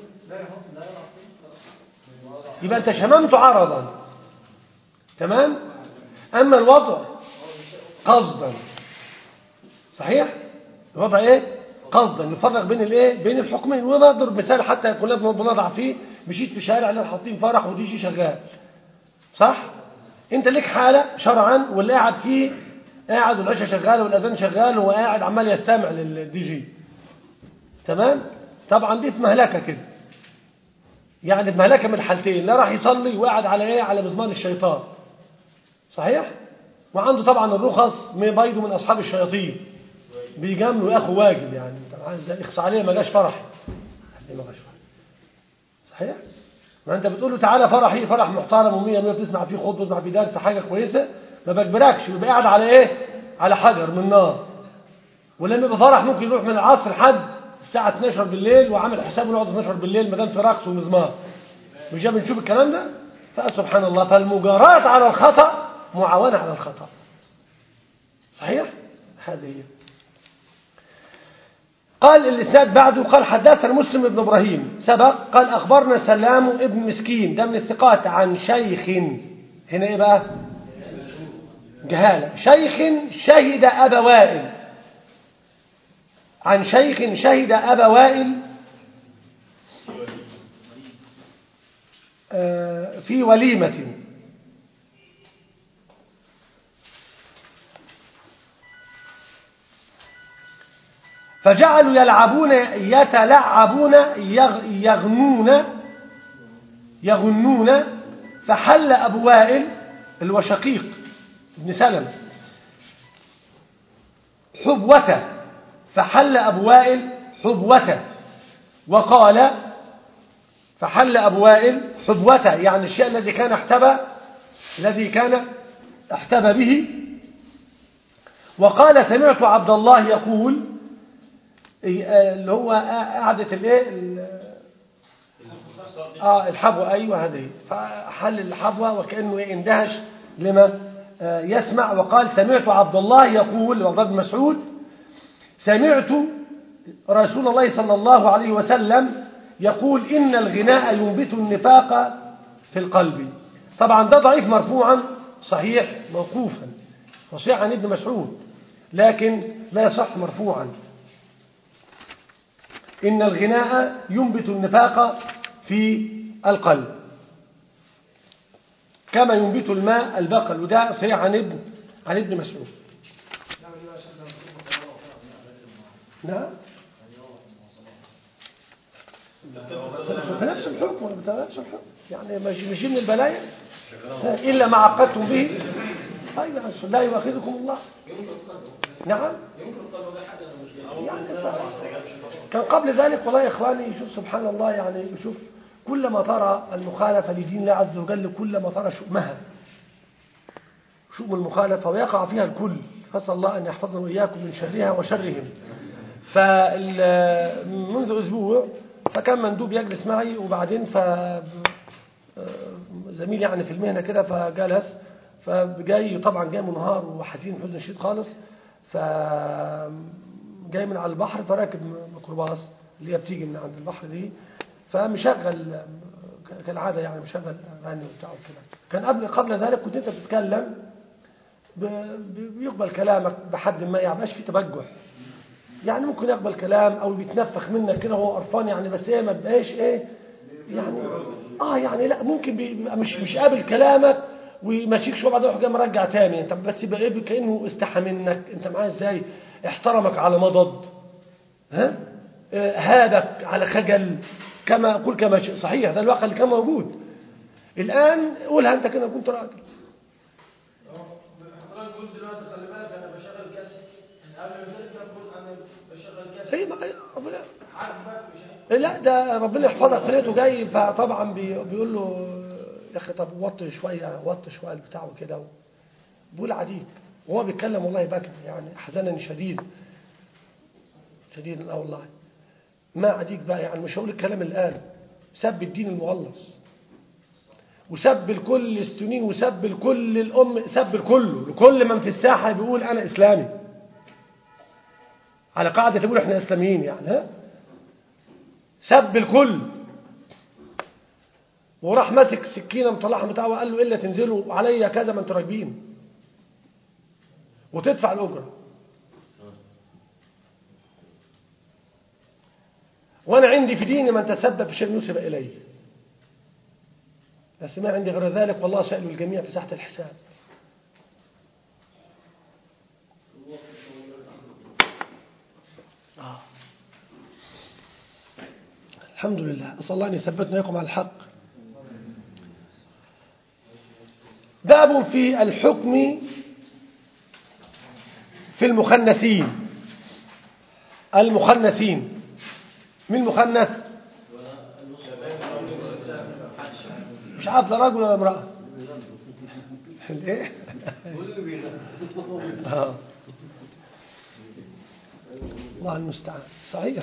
يبقى انت شممته عرضا تمام اما الوضع قصدا صحيح الوضع ايه قصدا نفرق بين الايه بين الحكمين ونضرب مثال حتى كلنا بنضع فيه مشيت في شارع اللي حاطين فرح ودي شيء شغال صح انت لك حاله شرعا واللي قاعد فيه قاعد والعشاء شغال والاذان شغال وهو قاعد عمال يستمع للدي جي تمام طبعا دي في مهلكه كده يعني في مهلكه من الحالتين لا راح يصلي وقاعد على ايه على مزمان الشيطان صحيح وعنده طبعا الرخص من بيده من اصحاب الشياطين بيجاملوا يا اخو واجب يعني طبعا ازاي اخص عليه ما جاش فرح ما جاش فرح صحيح ما انت بتقول له تعالى فرحي فرح محترم ومية مية تسمع فيه خطبه تسمع فيه درس حاجه كويسه ما بجبركش يبقى قاعد على ايه على حجر من نار ولما يبقى فرح ممكن يروح من العصر لحد الساعه 12 بالليل وعامل حسابه يقعد 12 بالليل ما دام في رقص ومزمار مش جاي بنشوف الكلام ده فسبحان الله فالمجاراة على الخطأ معاونة على الخطأ صحيح هذه هي قال الإسناد بعده قال حدثنا مسلم بن إبراهيم سبق قال أخبرنا سلام ابن مسكين ده من الثقات عن شيخ هنا إيه بقى جهالة شيخ شهد أبا وائل عن شيخ شهد أبا وائل في وليمة فجعلوا يلعبون يتلعبون يغنون يغنون فحل أبو وائل اللي هو شقيق ابن سلم حبوته فحل أبو وائل حبوته وقال فحل أبو وائل حبوته يعني الشيء الذي كان احتبى الذي كان احتبى به وقال سمعت عبد الله يقول اللي هو قعدة الايه ال- اه الحبوة ايوه هذه فحل الحبوة وكأنه إيه اندهش لما آه، يسمع وقال سمعت عبد الله يقول وعبد الله بن مسعود سمعت رسول الله صلى الله عليه وسلم يقول إن الغناء ينبت النفاق في القلب طبعا ده ضعيف مرفوعا صحيح موقوفا وصحيح عن ابن مسعود لكن لا يصح مرفوعا إن الغناء ينبت النفاق في القلب كما ينبت الماء البقل وده صحيح عن ابن عن ابن مسعود نعم في نفس الحكم ولا في نفس الحكم يعني مش مش من البلايا إلا ما عقدتم به طيب يعني لا يؤاخذكم الله نعم يعني ف- كان قبل ذلك والله يا إخواني شوف سبحان الله يعني شوف كلما ترى المخالفة لدين الله عز وجل كلما ترى شؤمها شؤم المخالفة ويقع فيها الكل فأسأل الله أن يحفظنا وإياكم من شرها وشرهم فمنذ أسبوع فكان مندوب يجلس معي وبعدين ف زميل يعني في المهنة كده فجلس فجاي طبعا جاي منهار وحزين حزن شديد خالص ف جاي من على البحر فراكب ميكروباص اللي هي بتيجي من عند البحر دي فمشغل كالعادة يعني مشغل أغاني وبتاع وكده كان قبل قبل ذلك كنت أنت بتتكلم ب- ب- بيقبل كلامك بحد ما يعني مبقاش في تبجح يعني ممكن يقبل كلام او بيتنفخ منك كده وهو قرفان يعني بس ايه ما بقاش ايه يعني اه يعني لا ممكن بيبقى مش مش قابل كلامك ويمشيك شويه بعدين يروح جاي مرجع تاني انت بس يبقى ايه كانه استحى منك انت معاه ازاي احترمك على مضض ها آه، هابك على خجل كما قل كما شئ صحيح ده الواقع اللي كان موجود الان قولها انت كده كنت راجل حضرتك قلت دلوقتي خلي بالك انا بشغل كاسيت انا قبل ما ذلك بقول انا بشغل كاسيت ايه ما ربنا عارف بقى مش لا ده ربنا يحفظك فلقيته جاي فطبعا بي- بيقول له يا اخي طب وطي شويه وطي شويه البتاع وكده بيقول عديد وهو بيتكلم والله بكى يعني حزنا شديد شديد اه والله ما عديك بقى يعني مش هقول الكلام الان سب الدين المغلظ وسب الكل السنين وسب الكل الام سب الكل لكل من في الساحه بيقول انا اسلامي على قاعده تقول احنا اسلاميين يعني ها سب الكل وراح ماسك سكينه مطلعها بتاعه وقال له الا تنزلوا عليا كذا ما انتوا راكبين وتدفع الاجره وانا عندي في ديني من تسبب في شيء نسب اليه بس ما عندي غير ذلك والله سأل الجميع في ساحة الحساب آه. الحمد لله أسأل الله أن يثبتنا إياكم على الحق باب في الحكم في المخنثين المخنثين من مخنث مش عارف لا راجل ولا امرأة الايه آه. الله المستعان صحيح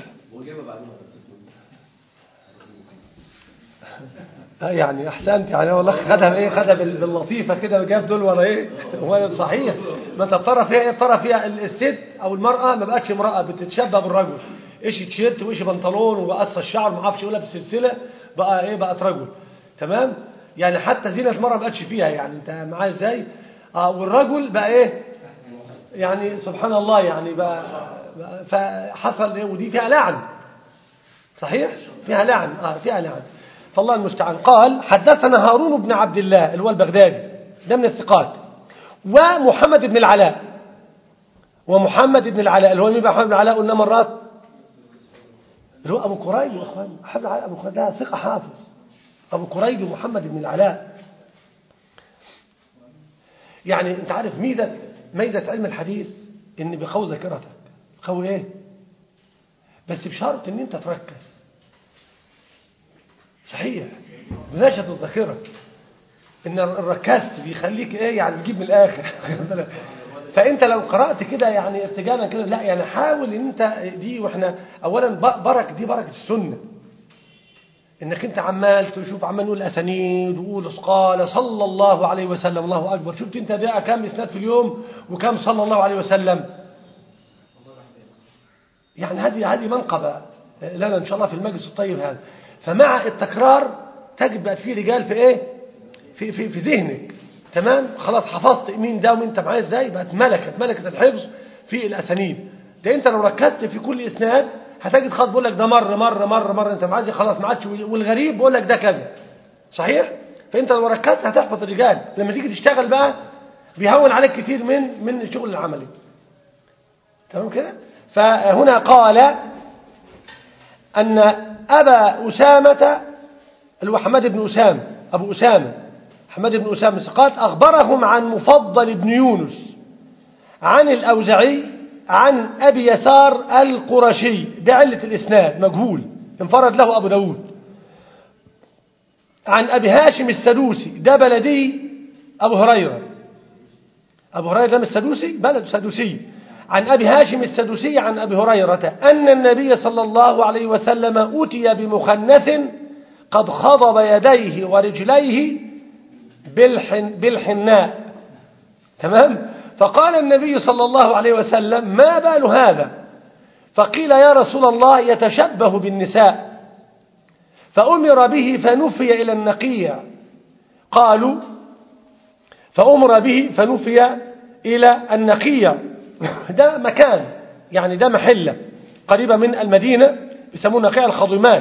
آه يعني احسنت يعني والله خدها ايه خدها بال- باللطيفه كده وجاب دول ورا ايه هو صحيح ما انت بترى فيها ايه بترى فيها ال- الست او المراه ما بقتش امراه بتتشبه بالرجل ايش تيشيرت وايش بنطلون وقص الشعر ما اعرفش يقولها بسلسله بقى ايه بقت رجل تمام يعني حتى زينه المراه ما بقتش فيها يعني انت معايا ازاي اه والرجل بقى ايه يعني سبحان الله يعني بقى, بقى فحصل ايه ودي فيها لعن صحيح فيها لعن آه فيها لعن فالله المستعان قال حدثنا هارون بن عبد الله اللي هو البغدادي ده من الثقات ومحمد بن العلاء ومحمد بن العلاء اللي هو مين بقى محمد بن العلاء قلنا مرات اللي هو ابو كريب يا اخوان محمد بن العلاء ابو كريب ده ثقه حافظ ابو كريب ومحمد بن العلاء يعني انت عارف ميزه ميزه علم الحديث ان بيقوي ذاكرتك بيقوي ايه بس بشرط ان انت تركز صحيح بنشط الذاكرة ان الركزت بيخليك ايه يعني تجيب من الاخر فانت لو قرات كده يعني ارتجالا كده لا يعني حاول ان انت دي واحنا اولا ب- برك دي بركه السنه انك انت عمال تشوف عمال نقول اسانيد وقول قال صلى الله عليه وسلم الله اكبر شفت انت بقى كام اسناد في اليوم وكم صلى الله عليه وسلم يعني هذه هذه منقبه لنا ان شاء الله في المجلس الطيب هذا فمع التكرار تجد بقى في رجال في ايه في في في ذهنك تمام خلاص حفظت مين ده ومين انت معايا ازاي بقت ملكه ملكه الحفظ في الاسانيد ده انت لو ركزت في كل اسناد هتجد خلاص بقول لك ده مره مره مره مره انت معايا خلاص ما عادش والغريب بقول لك ده كذا صحيح فانت لو ركزت هتحفظ الرجال لما تيجي تشتغل بقى بيهون عليك كتير من من الشغل العملي تمام كده فهنا قال أن أبا أسامة اللي هو حماد بن أسامة أبو أسامة حماد بن أسامة الثقات أخبرهم عن مفضل بن يونس عن الأوزعي عن أبي يسار القرشي ده علة الإسناد مجهول انفرد له أبو داود عن أبي هاشم السدوسي ده بلدي أبو هريرة أبو هريرة ده من السدوسي بلد سدوسي عن أبي هاشم السدوسي عن أبي هريرة أن النبي صلى الله عليه وسلم أتي بمخنث قد خضب يديه ورجليه بالحن بالحناء تمام فقال النبي صلى الله عليه وسلم ما بال هذا فقيل يا رسول الله يتشبه بالنساء فأمر به فنفي إلى النقيع قالوا فأمر به فنفي إلى النقيع ده مكان يعني ده محلة قريبة من المدينة يسمونه نقيع الخضمات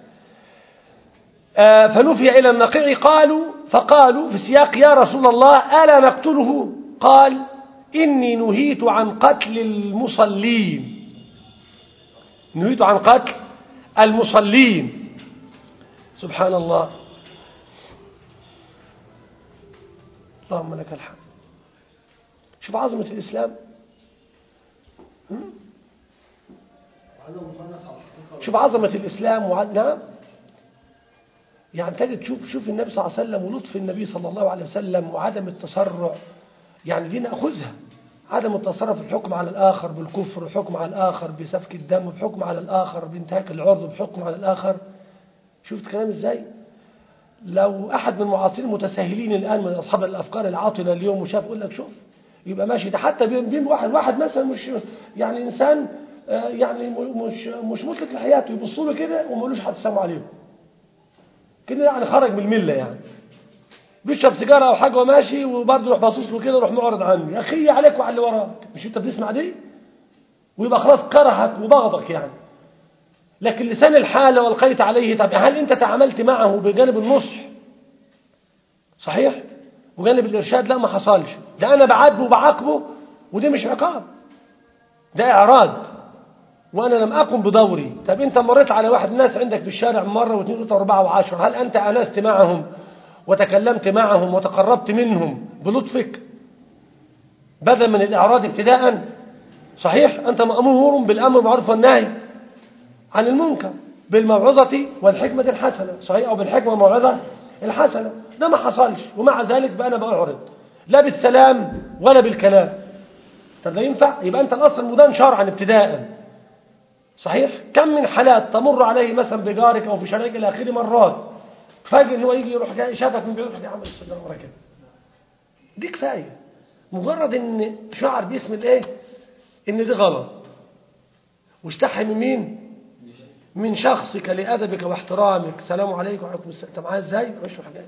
آه فنفي إلى النقيع قالوا فقالوا في سياق يا رسول الله ألا نقتله قال إني نهيت عن قتل المصلين نهيت عن قتل المصلين سبحان الله اللهم لك الحمد شوف عظمة الإسلام وهذا مخنث على الحقيقة شوف عظمة الإسلام وع... نعم يعني تجد تشوف شوف النبي صلى الله عليه وسلم ولطف النبي صلى الله عليه وسلم وعدم التسرع يعني دي نأخذها عدم التصرف في الحكم على الآخر بالكفر الحكم على الآخر بسفك الدم بحكم على الآخر بانتهاك العرض بحكم على الآخر شفت كلام ازاي لو أحد من المعاصرين المتساهلين الآن من أصحاب الأفكار العاطلة اليوم وشاف يقول لك شوف يبقى ماشي ده حتى بين بين واحد واحد مثلا مش يعني إنسان آه، يعني م- مش مش مسلك لحياته يبصوا له كده وما يقولوش حد سلام عليهم كده يعني خرج من المله يعني بيشرب سيجاره او حاجه وماشي وبرضه يروح باصص له كده يروح معرض عنه يا اخي عليك وعلى اللي وراك مش انت بتسمع دي ويبقى خلاص كرهك وبغضك يعني لكن لسان الحال والقيت عليه طب هل انت تعاملت معه بجانب النصح صحيح وجانب الارشاد لا ما حصلش ده انا بعاتبه وبعاقبه ودي مش عقاب ده اعراض وانا لم اقم بدوري طب انت مريت على واحد ناس عندك في الشارع مره واثنين وثلاثه واربعه وعشره هل انت انست معهم وتكلمت معهم وتقربت منهم بلطفك بدلا من الاعراض ابتداء صحيح انت مامور بالامر بالمعروف والنهي عن المنكر بالموعظه والحكمه الحسنه صحيح او بالحكمه والموعظه الحسنه ده ما حصلش ومع ذلك بقى انا بعرض لا بالسلام ولا بالكلام طب ده ينفع يبقى انت الاصل مدان شرعا ابتداء صحيح كم من حالات تمر عليه مثلا بجارك او في شارعك الى اخره مرات فاجئ ان هو يجي يروح جاي شافك من بعيد يروح جاي عامل السجاره ورا كده دي كفايه مجرد ان شعر باسم الايه ان دي غلط واستحي من مين من شخصك لادبك واحترامك سلام عليكم وعليكم السلام انت معايا ازاي مش حاجات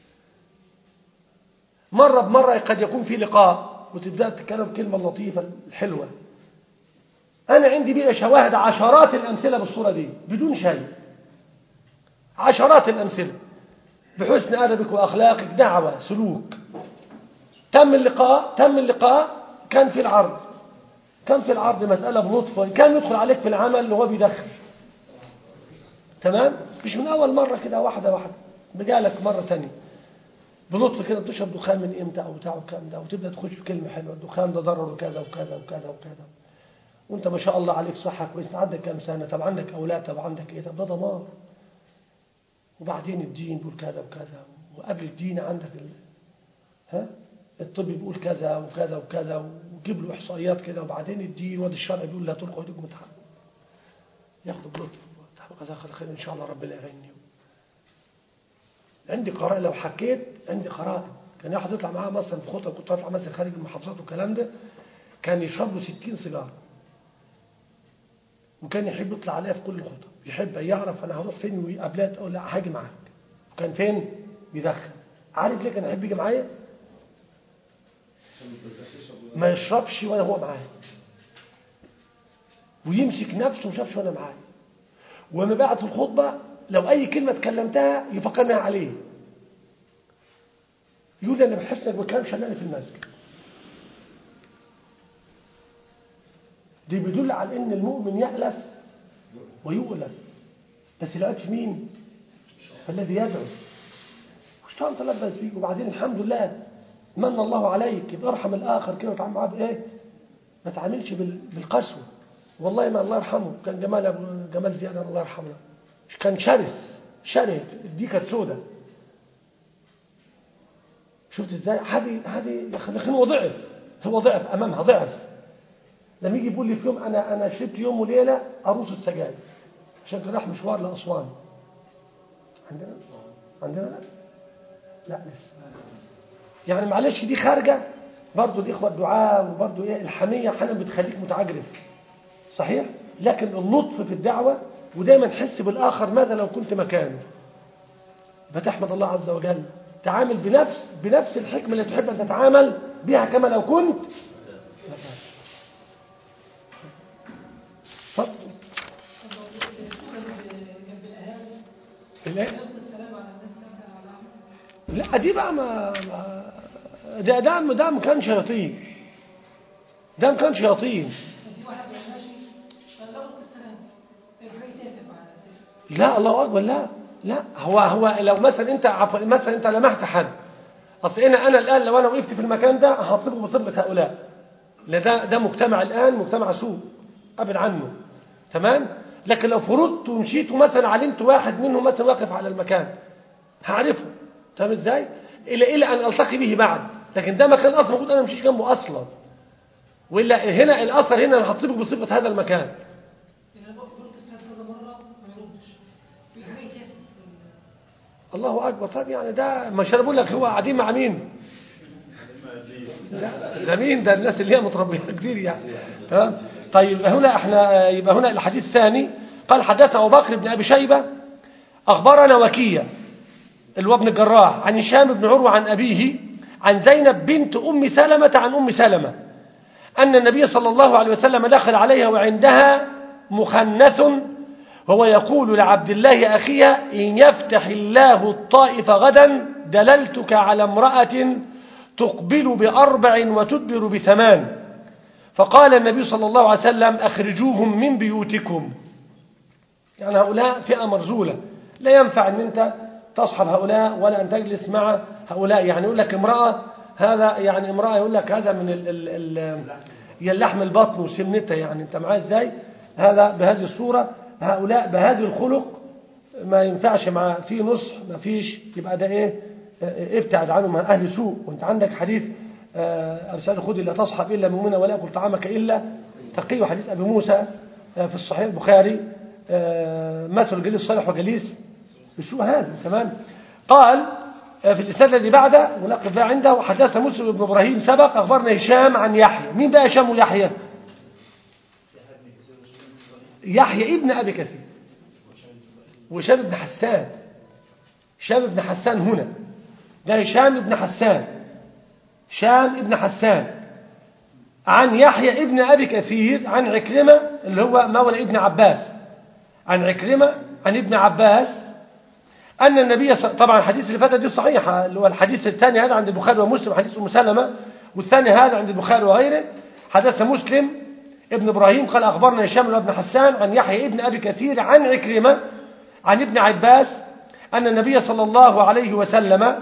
مره بمره قد يكون في لقاء وتبدا تتكلم الكلمه اللطيفه الحلوه أنا عندي بقى شواهد عشرات الأمثلة بالصورة دي بدون شيء عشرات الأمثلة بحسن أدبك وأخلاقك دعوة سلوك تم اللقاء تم اللقاء كان في العرض كان في العرض مسألة بلطف كان يدخل عليك في العمل وهو بيدخل تمام مش من أول مرة كده واحدة واحدة بجالك مرة تانية بلطف كده بتشرب دخان من امتى او بتاع والكلام ده وتبدا تخش بكلمه حلوه الدخان ده ضرر كذا وكذا وكذا وكذا وانت ما شاء الله عليك صحة كويس عندك كام سنة طب عندك أولاد طب عندك إيه طب ده دمار وبعدين الدين بيقول كذا وكذا وقبل الدين عندك ال... ها الطب بيقول كذا وكذا وكذا وجيب له احصائيات كده وبعدين الدين وادي الشرع بيقول لا تلقوا ايديكم متحرك ياخدوا بلطف جزاك الله خير ان شاء الله ربنا يغني عندي قرائن لو حكيت عندي قرائن كان واحد يطلع معاه مثلا في خطبه كنت اطلع مثلا خارج المحافظات والكلام ده كان يشرب له 60 سيجاره وكان يحب يطلع عليها في كل الخطب يحب يعرف انا هروح فين وقابلات اقول لا هاجي معاك وكان فين بيدخن عارف ليه كان يحب يجي معايا ما يشربش وانا هو معايا ويمسك نفسه ما شافش وانا معايا وما بعد في الخطبه لو اي كلمه اتكلمتها يفكرنها عليه يقول لي انا بحس انك بكلام شلاني في المسجد دي بيدل على ان المؤمن يألف ويؤلف بس لو في مين فالذي يدعو والشيطان تلبس بيك وبعدين الحمد لله من الله عليك يبقى ارحم الاخر كده وتعامل معاه بايه ما تعاملش بال- بالقسوه والله ما الله يرحمه كان جمال ابو جمال زياد الله يرحمه كان شرس شرس دي كانت سودة شفت ازاي هذه هذه لكن هو ضعف هو ضعف امامها ضعف لما يجي يقول لي في يوم انا انا شربت يوم وليله عروسه سجاير عشان كان راح مشوار لاسوان عندنا عندنا لا لا لسه يعني معلش دي خارجه برضه الاخوه الدعاء وبرضه ايه الحميه احيانا بتخليك متعجرف صحيح لكن اللطف في الدعوه ودايما حس بالاخر ماذا لو كنت مكانه فتحمد الله عز وجل تعامل بنفس بنفس الحكمه اللي تحب ان تتعامل بها كما لو كنت مكانه اتفضل الايه لا دي بقى ما, ما ده ده ده ما كان شياطين ده ما كان شياطين لا الله اكبر لا لا هو هو لو مثلا انت عفوا مثلا انت لمحت حد اصل انا انا الان لو انا وقفت في المكان ده هصيبه بصيبه هؤلاء لا ده ده مجتمع الان مجتمع سوء ابعد عنه تمام لكن لو فرضت ومشيت مثلا علمت واحد منهم مثلا واقف على المكان هعرفه تمام ازاي الى الى ان التقي به بعد لكن ده مكان اصلا المفروض انا مشيش جنبه اصلا والا هنا الاثر هنا هتصيبه بصفه هذا المكان الله اكبر طيب يعني ده مش انا بقول لك هو قاعدين مع مين لا ده مين ده الناس اللي هي متربيه كتير يعني تمام طيب هنا احنا يبقى هنا الحديث الثاني قال حدثنا ابو بكر بن ابي شيبه اخبرنا وكيع اللي هو ابن الجراح عن هشام بن عروه عن ابيه عن زينب بنت ام سلمه عن ام سلمه ان النبي صلى الله عليه وسلم دخل عليها وعندها مخنث وهو يقول لعبد الله أخيها إن يفتح الله الطائف غدا دللتك على امرأة تقبل بأربع وتدبر بثمان فقال النبي صلى الله عليه وسلم أخرجوهم من بيوتكم يعني هؤلاء فئة مرزولة لا ينفع أن أنت تصحب هؤلاء ولا أن تجلس مع هؤلاء يعني يقول لك امرأة هذا يعني امرأة يقول لك هذا من ال ال ال اللحم البطن وسمنتها يعني أنت معاه إزاي هذا بهذه الصورة هؤلاء بهذا الخلق ما ينفعش مع في نصح ما فيش يبقى ده ايه اه ابتعد عنه من اهل سوء وانت عندك حديث اه ارسال خذ لا تصحب الا مؤمنا ولا ياكل طعامك الا تقي حديث ابي موسى اه في الصحيح البخاري مثل الجليس الصالح وجليس السوء هذا تمام قال في الاسناد الذي بعده ونقف بقى عنده وحدث مسلم بن ابراهيم سبق اخبرنا هشام عن يحيى مين بقى هشام ويحيى يحيى ابن أبي كثير وهشام بن حسان هشام بن حسان هنا ده هشام بن حسان هشام ابن حسان عن يحيى ابن أبي كثير عن عكرمة اللي هو مولى ابن عباس عن عكرمة عن ابن عباس أن النبي طبعا الحديث اللي فات دي صحيحة اللي هو الحديث الثاني هذا عند البخاري ومسلم حديث أم سلمة والثاني هذا عند البخاري وغيره حدث مسلم ابن إبراهيم قال أخبرنا هشام بن حسان عن يحيى ابن أبي كثير عن عكرمة عن ابن عباس أن النبي صلى الله عليه وسلم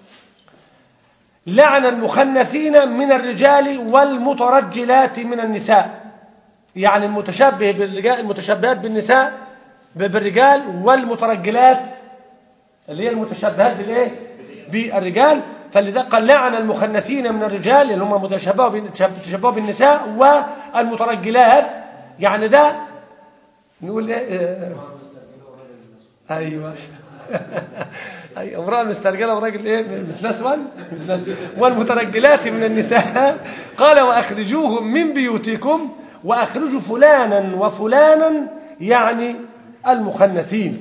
لعن المخنثين من الرجال والمترجلات من النساء يعني المتشبه بالرجال المتشبهات بالنساء بالرجال والمترجلات اللي هي المتشبهات بالايه بالرجال فلذا قال لعن المخنثين من الرجال اللي هم متشبهوا بال- تشبهوا بالنساء والمترجلات يعني ده نقول ايه آه، ايوه اي امراه مسترجله وراجل ايه متنسون والمترجلات من النساء قال واخرجوهم من بيوتكم واخرجوا فلانا وفلانا يعني المخنثين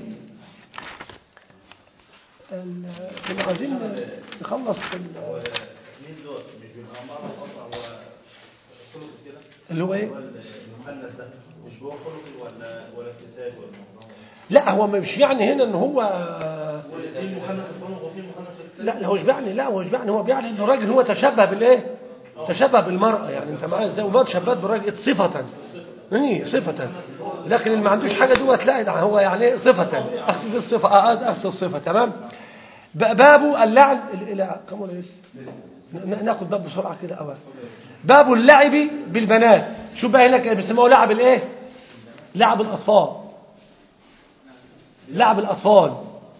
ال- كنا عايزين نخلص ال- مين دول مش بيبقى مرة وقطع وخلق كده اللي هو ايه هو المخنث ده مش هو خلق ولا ولا اكتساب ولا نظام لا هو مش يعني هنا ان هو في مخنث الخلق وفي مخنث الاكتساب لا لا هو مش بيعني لا هو مش بيعني هو بيعني انه الراجل هو تشبه بالايه تشبه بالمرأة يعني انت معايا ازاي وما تشبهت بالراجل صفة ايه صفة لكن اللي ما عندوش حاجة دوت لا ده هو يعني ايه صفة اصل دي الصفة اه ده اصل الصفة تمام ب- باب اللعب ال- لا كم ولا لسه ن- ناخد باب بسرعة كده اول باب اللعب بالبنات شو بقى هناك بيسموه لعب الايه لعب الاطفال لعب الاطفال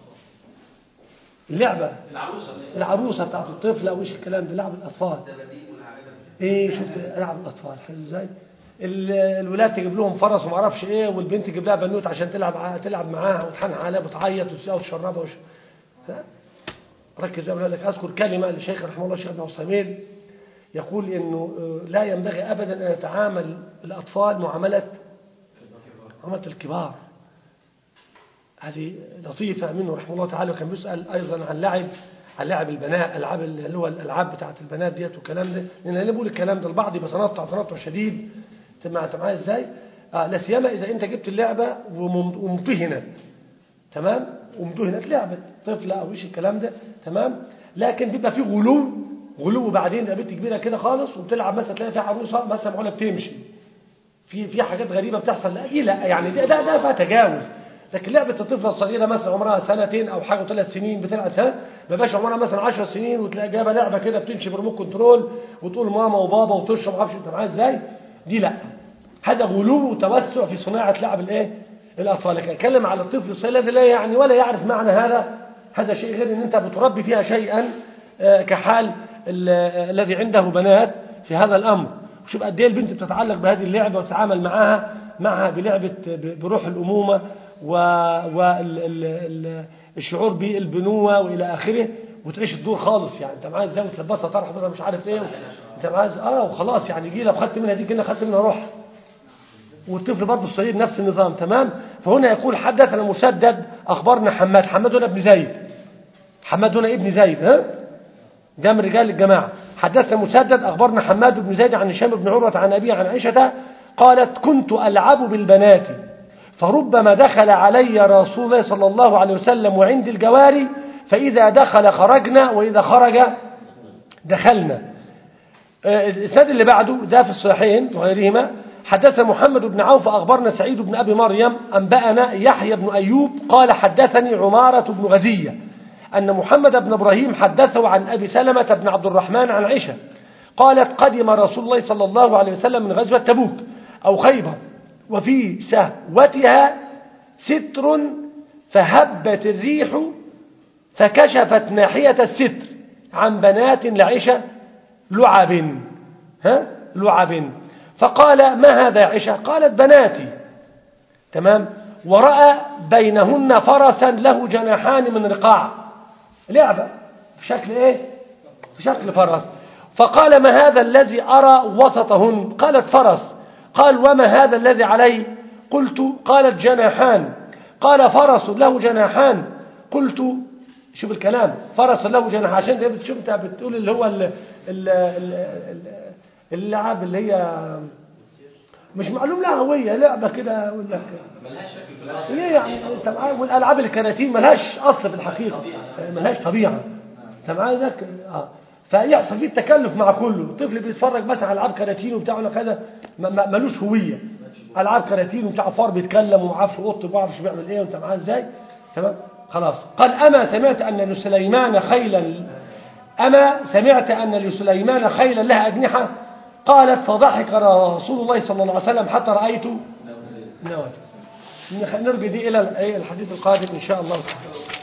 اللعبة العروسة بتاعت الطفل او ايش الكلام ده لعب الاطفال ايه شفت لعب الاطفال حلو ازاي ال- الولاد تجيب لهم فرس وما اعرفش ايه والبنت تجيب لها بنوت عشان تلعب ع- تلعب معاها وتحنح عليها وتعيط وتسقيها وتشربها وش... ها؟ ركز يا اولادك اذكر كلمه لشيخ رحمه الله الشيخ ابن عثيمين يقول انه آه، لا ينبغي ابدا ان يتعامل الاطفال معامله معامله الكبار هذه لطيفة منه رحمه الله تعالى وكان بيسأل أيضا عن لعب عن لعب البنات ألعاب اللي هو الألعاب بتاعت البنات ديت والكلام ده لأن أنا بقول الكلام ده البعض بيتنطع تنطع شديد أنت مع- أنت معايا إزاي؟ آه لا سيما إذا أنت جبت اللعبة ومم- وامتهنت تمام وامتهنت لعبة طفلة أو إيش الكلام ده تمام لكن بيبقى فيه غلو غلو بعدين ده بنت كبيرة كده خالص وبتلعب مثلا تلاقي فيها عروسة مثلا معقولة بتمشي في في حاجات غريبة بتحصل لا دي لا يعني ده ده, ده فيها تجاوز لكن لعبة الطفلة الصغيرة مثلا عمرها سنتين أو حاجة وثلاث سنين بتلعب ها ما بقاش عمرها مثلا 10 سنين وتلاقي جايبة لعبة كده بتمشي بريموت كنترول وتقول ماما وبابا وتشرب ما اعرفش انت معايا ازاي دي لا هذا غلو وتوسع في صناعة لعب الايه الأطفال لكن أتكلم على الطفل الصغير الذي لا يعني ولا يعرف معنى هذا هذا شيء غير ان انت بتربي فيها شيئا آه، كحال ال- آه، الذي عنده بنات في هذا الأمر شوف قد ايه البنت بتتعلق بهذه اللعبة وتتعامل معها معها بلعبة ب- بروح الأمومة والشعور بالبنوة وإلى آخره وتعيش الدور خالص يعني انت معايا ازاي وتلبسها طرح مثلا مش عارف ايه انت معايا إزاي؟ اه وخلاص يعني جيله خدت منها دي كده خدت منها روح والطفل برضه الصغير نفس النظام تمام فهنا يقول حدثنا مسدد اخبرنا حماد حماد هنا ابن زيد حماد هنا ابن زيد ها ده من رجال الجماعة حدثنا مسدد أخبرنا حماد بن زيد عن هشام بن عروة عن أبيه عن عائشة قالت كنت ألعب بالبنات فربما دخل علي رسول الله صلى الله عليه وسلم وعندي الجواري فإذا دخل خرجنا وإذا خرج دخلنا آه، الإسناد اللي بعده ده في الصحيحين وغيرهما حدثنا محمد بن عوف أخبرنا سعيد بن أبي مريم أنبأنا يحيى بن أيوب قال حدثني عمارة بن غزية أن محمد بن إبراهيم حدثه عن أبي سلمة بن عبد الرحمن عن عائشة قالت قدم رسول الله صلى الله عليه وسلم من غزوة تبوك أو خيبر وفي سهوتها ستر فهبت الريح فكشفت ناحية الستر عن بنات لعشة لعب ها لعب فقال ما هذا يا عشة قالت بناتي تمام ورأى بينهن فرسا له جناحان من رقاع لعبة في شكل ايه في شكل فرس فقال ما هذا الذي أرى وسطهن قالت فرس قال وما هذا الذي عليه قلت قالت جناحان قال فرس له جناحان قلت شوف الكلام فرس له جناح عشان ده بتشوف انت بتقول اللي هو ال- ال- ال- ال- اللعب اللي هي مش معلوم لها هوية لعبة كده يقول لك ليه يعني انت معايا والالعاب الكراتين ملهاش اصل في الحقيقة ملهاش طبيعة انت معايا ذاك اه فيحصل فيه التكلف مع كله الطفل بيتفرج مثلا على العاب كراتين وبتاع ولا كذا ما- ما- ملوش هوية العاب كراتين وبتاع فار بيتكلم وما عارفش قط ما عارفش بيعمل ايه وانت معاه ازاي تمام خلاص قال اما سمعت ان لسليمان خيلا اما سمعت ان لسليمان خيلا لها اجنحه قالت فضحك رسول الله صلى الله عليه وسلم حتى رايت نواه نرجع دي الى الحديث القادم ان شاء الله تعالى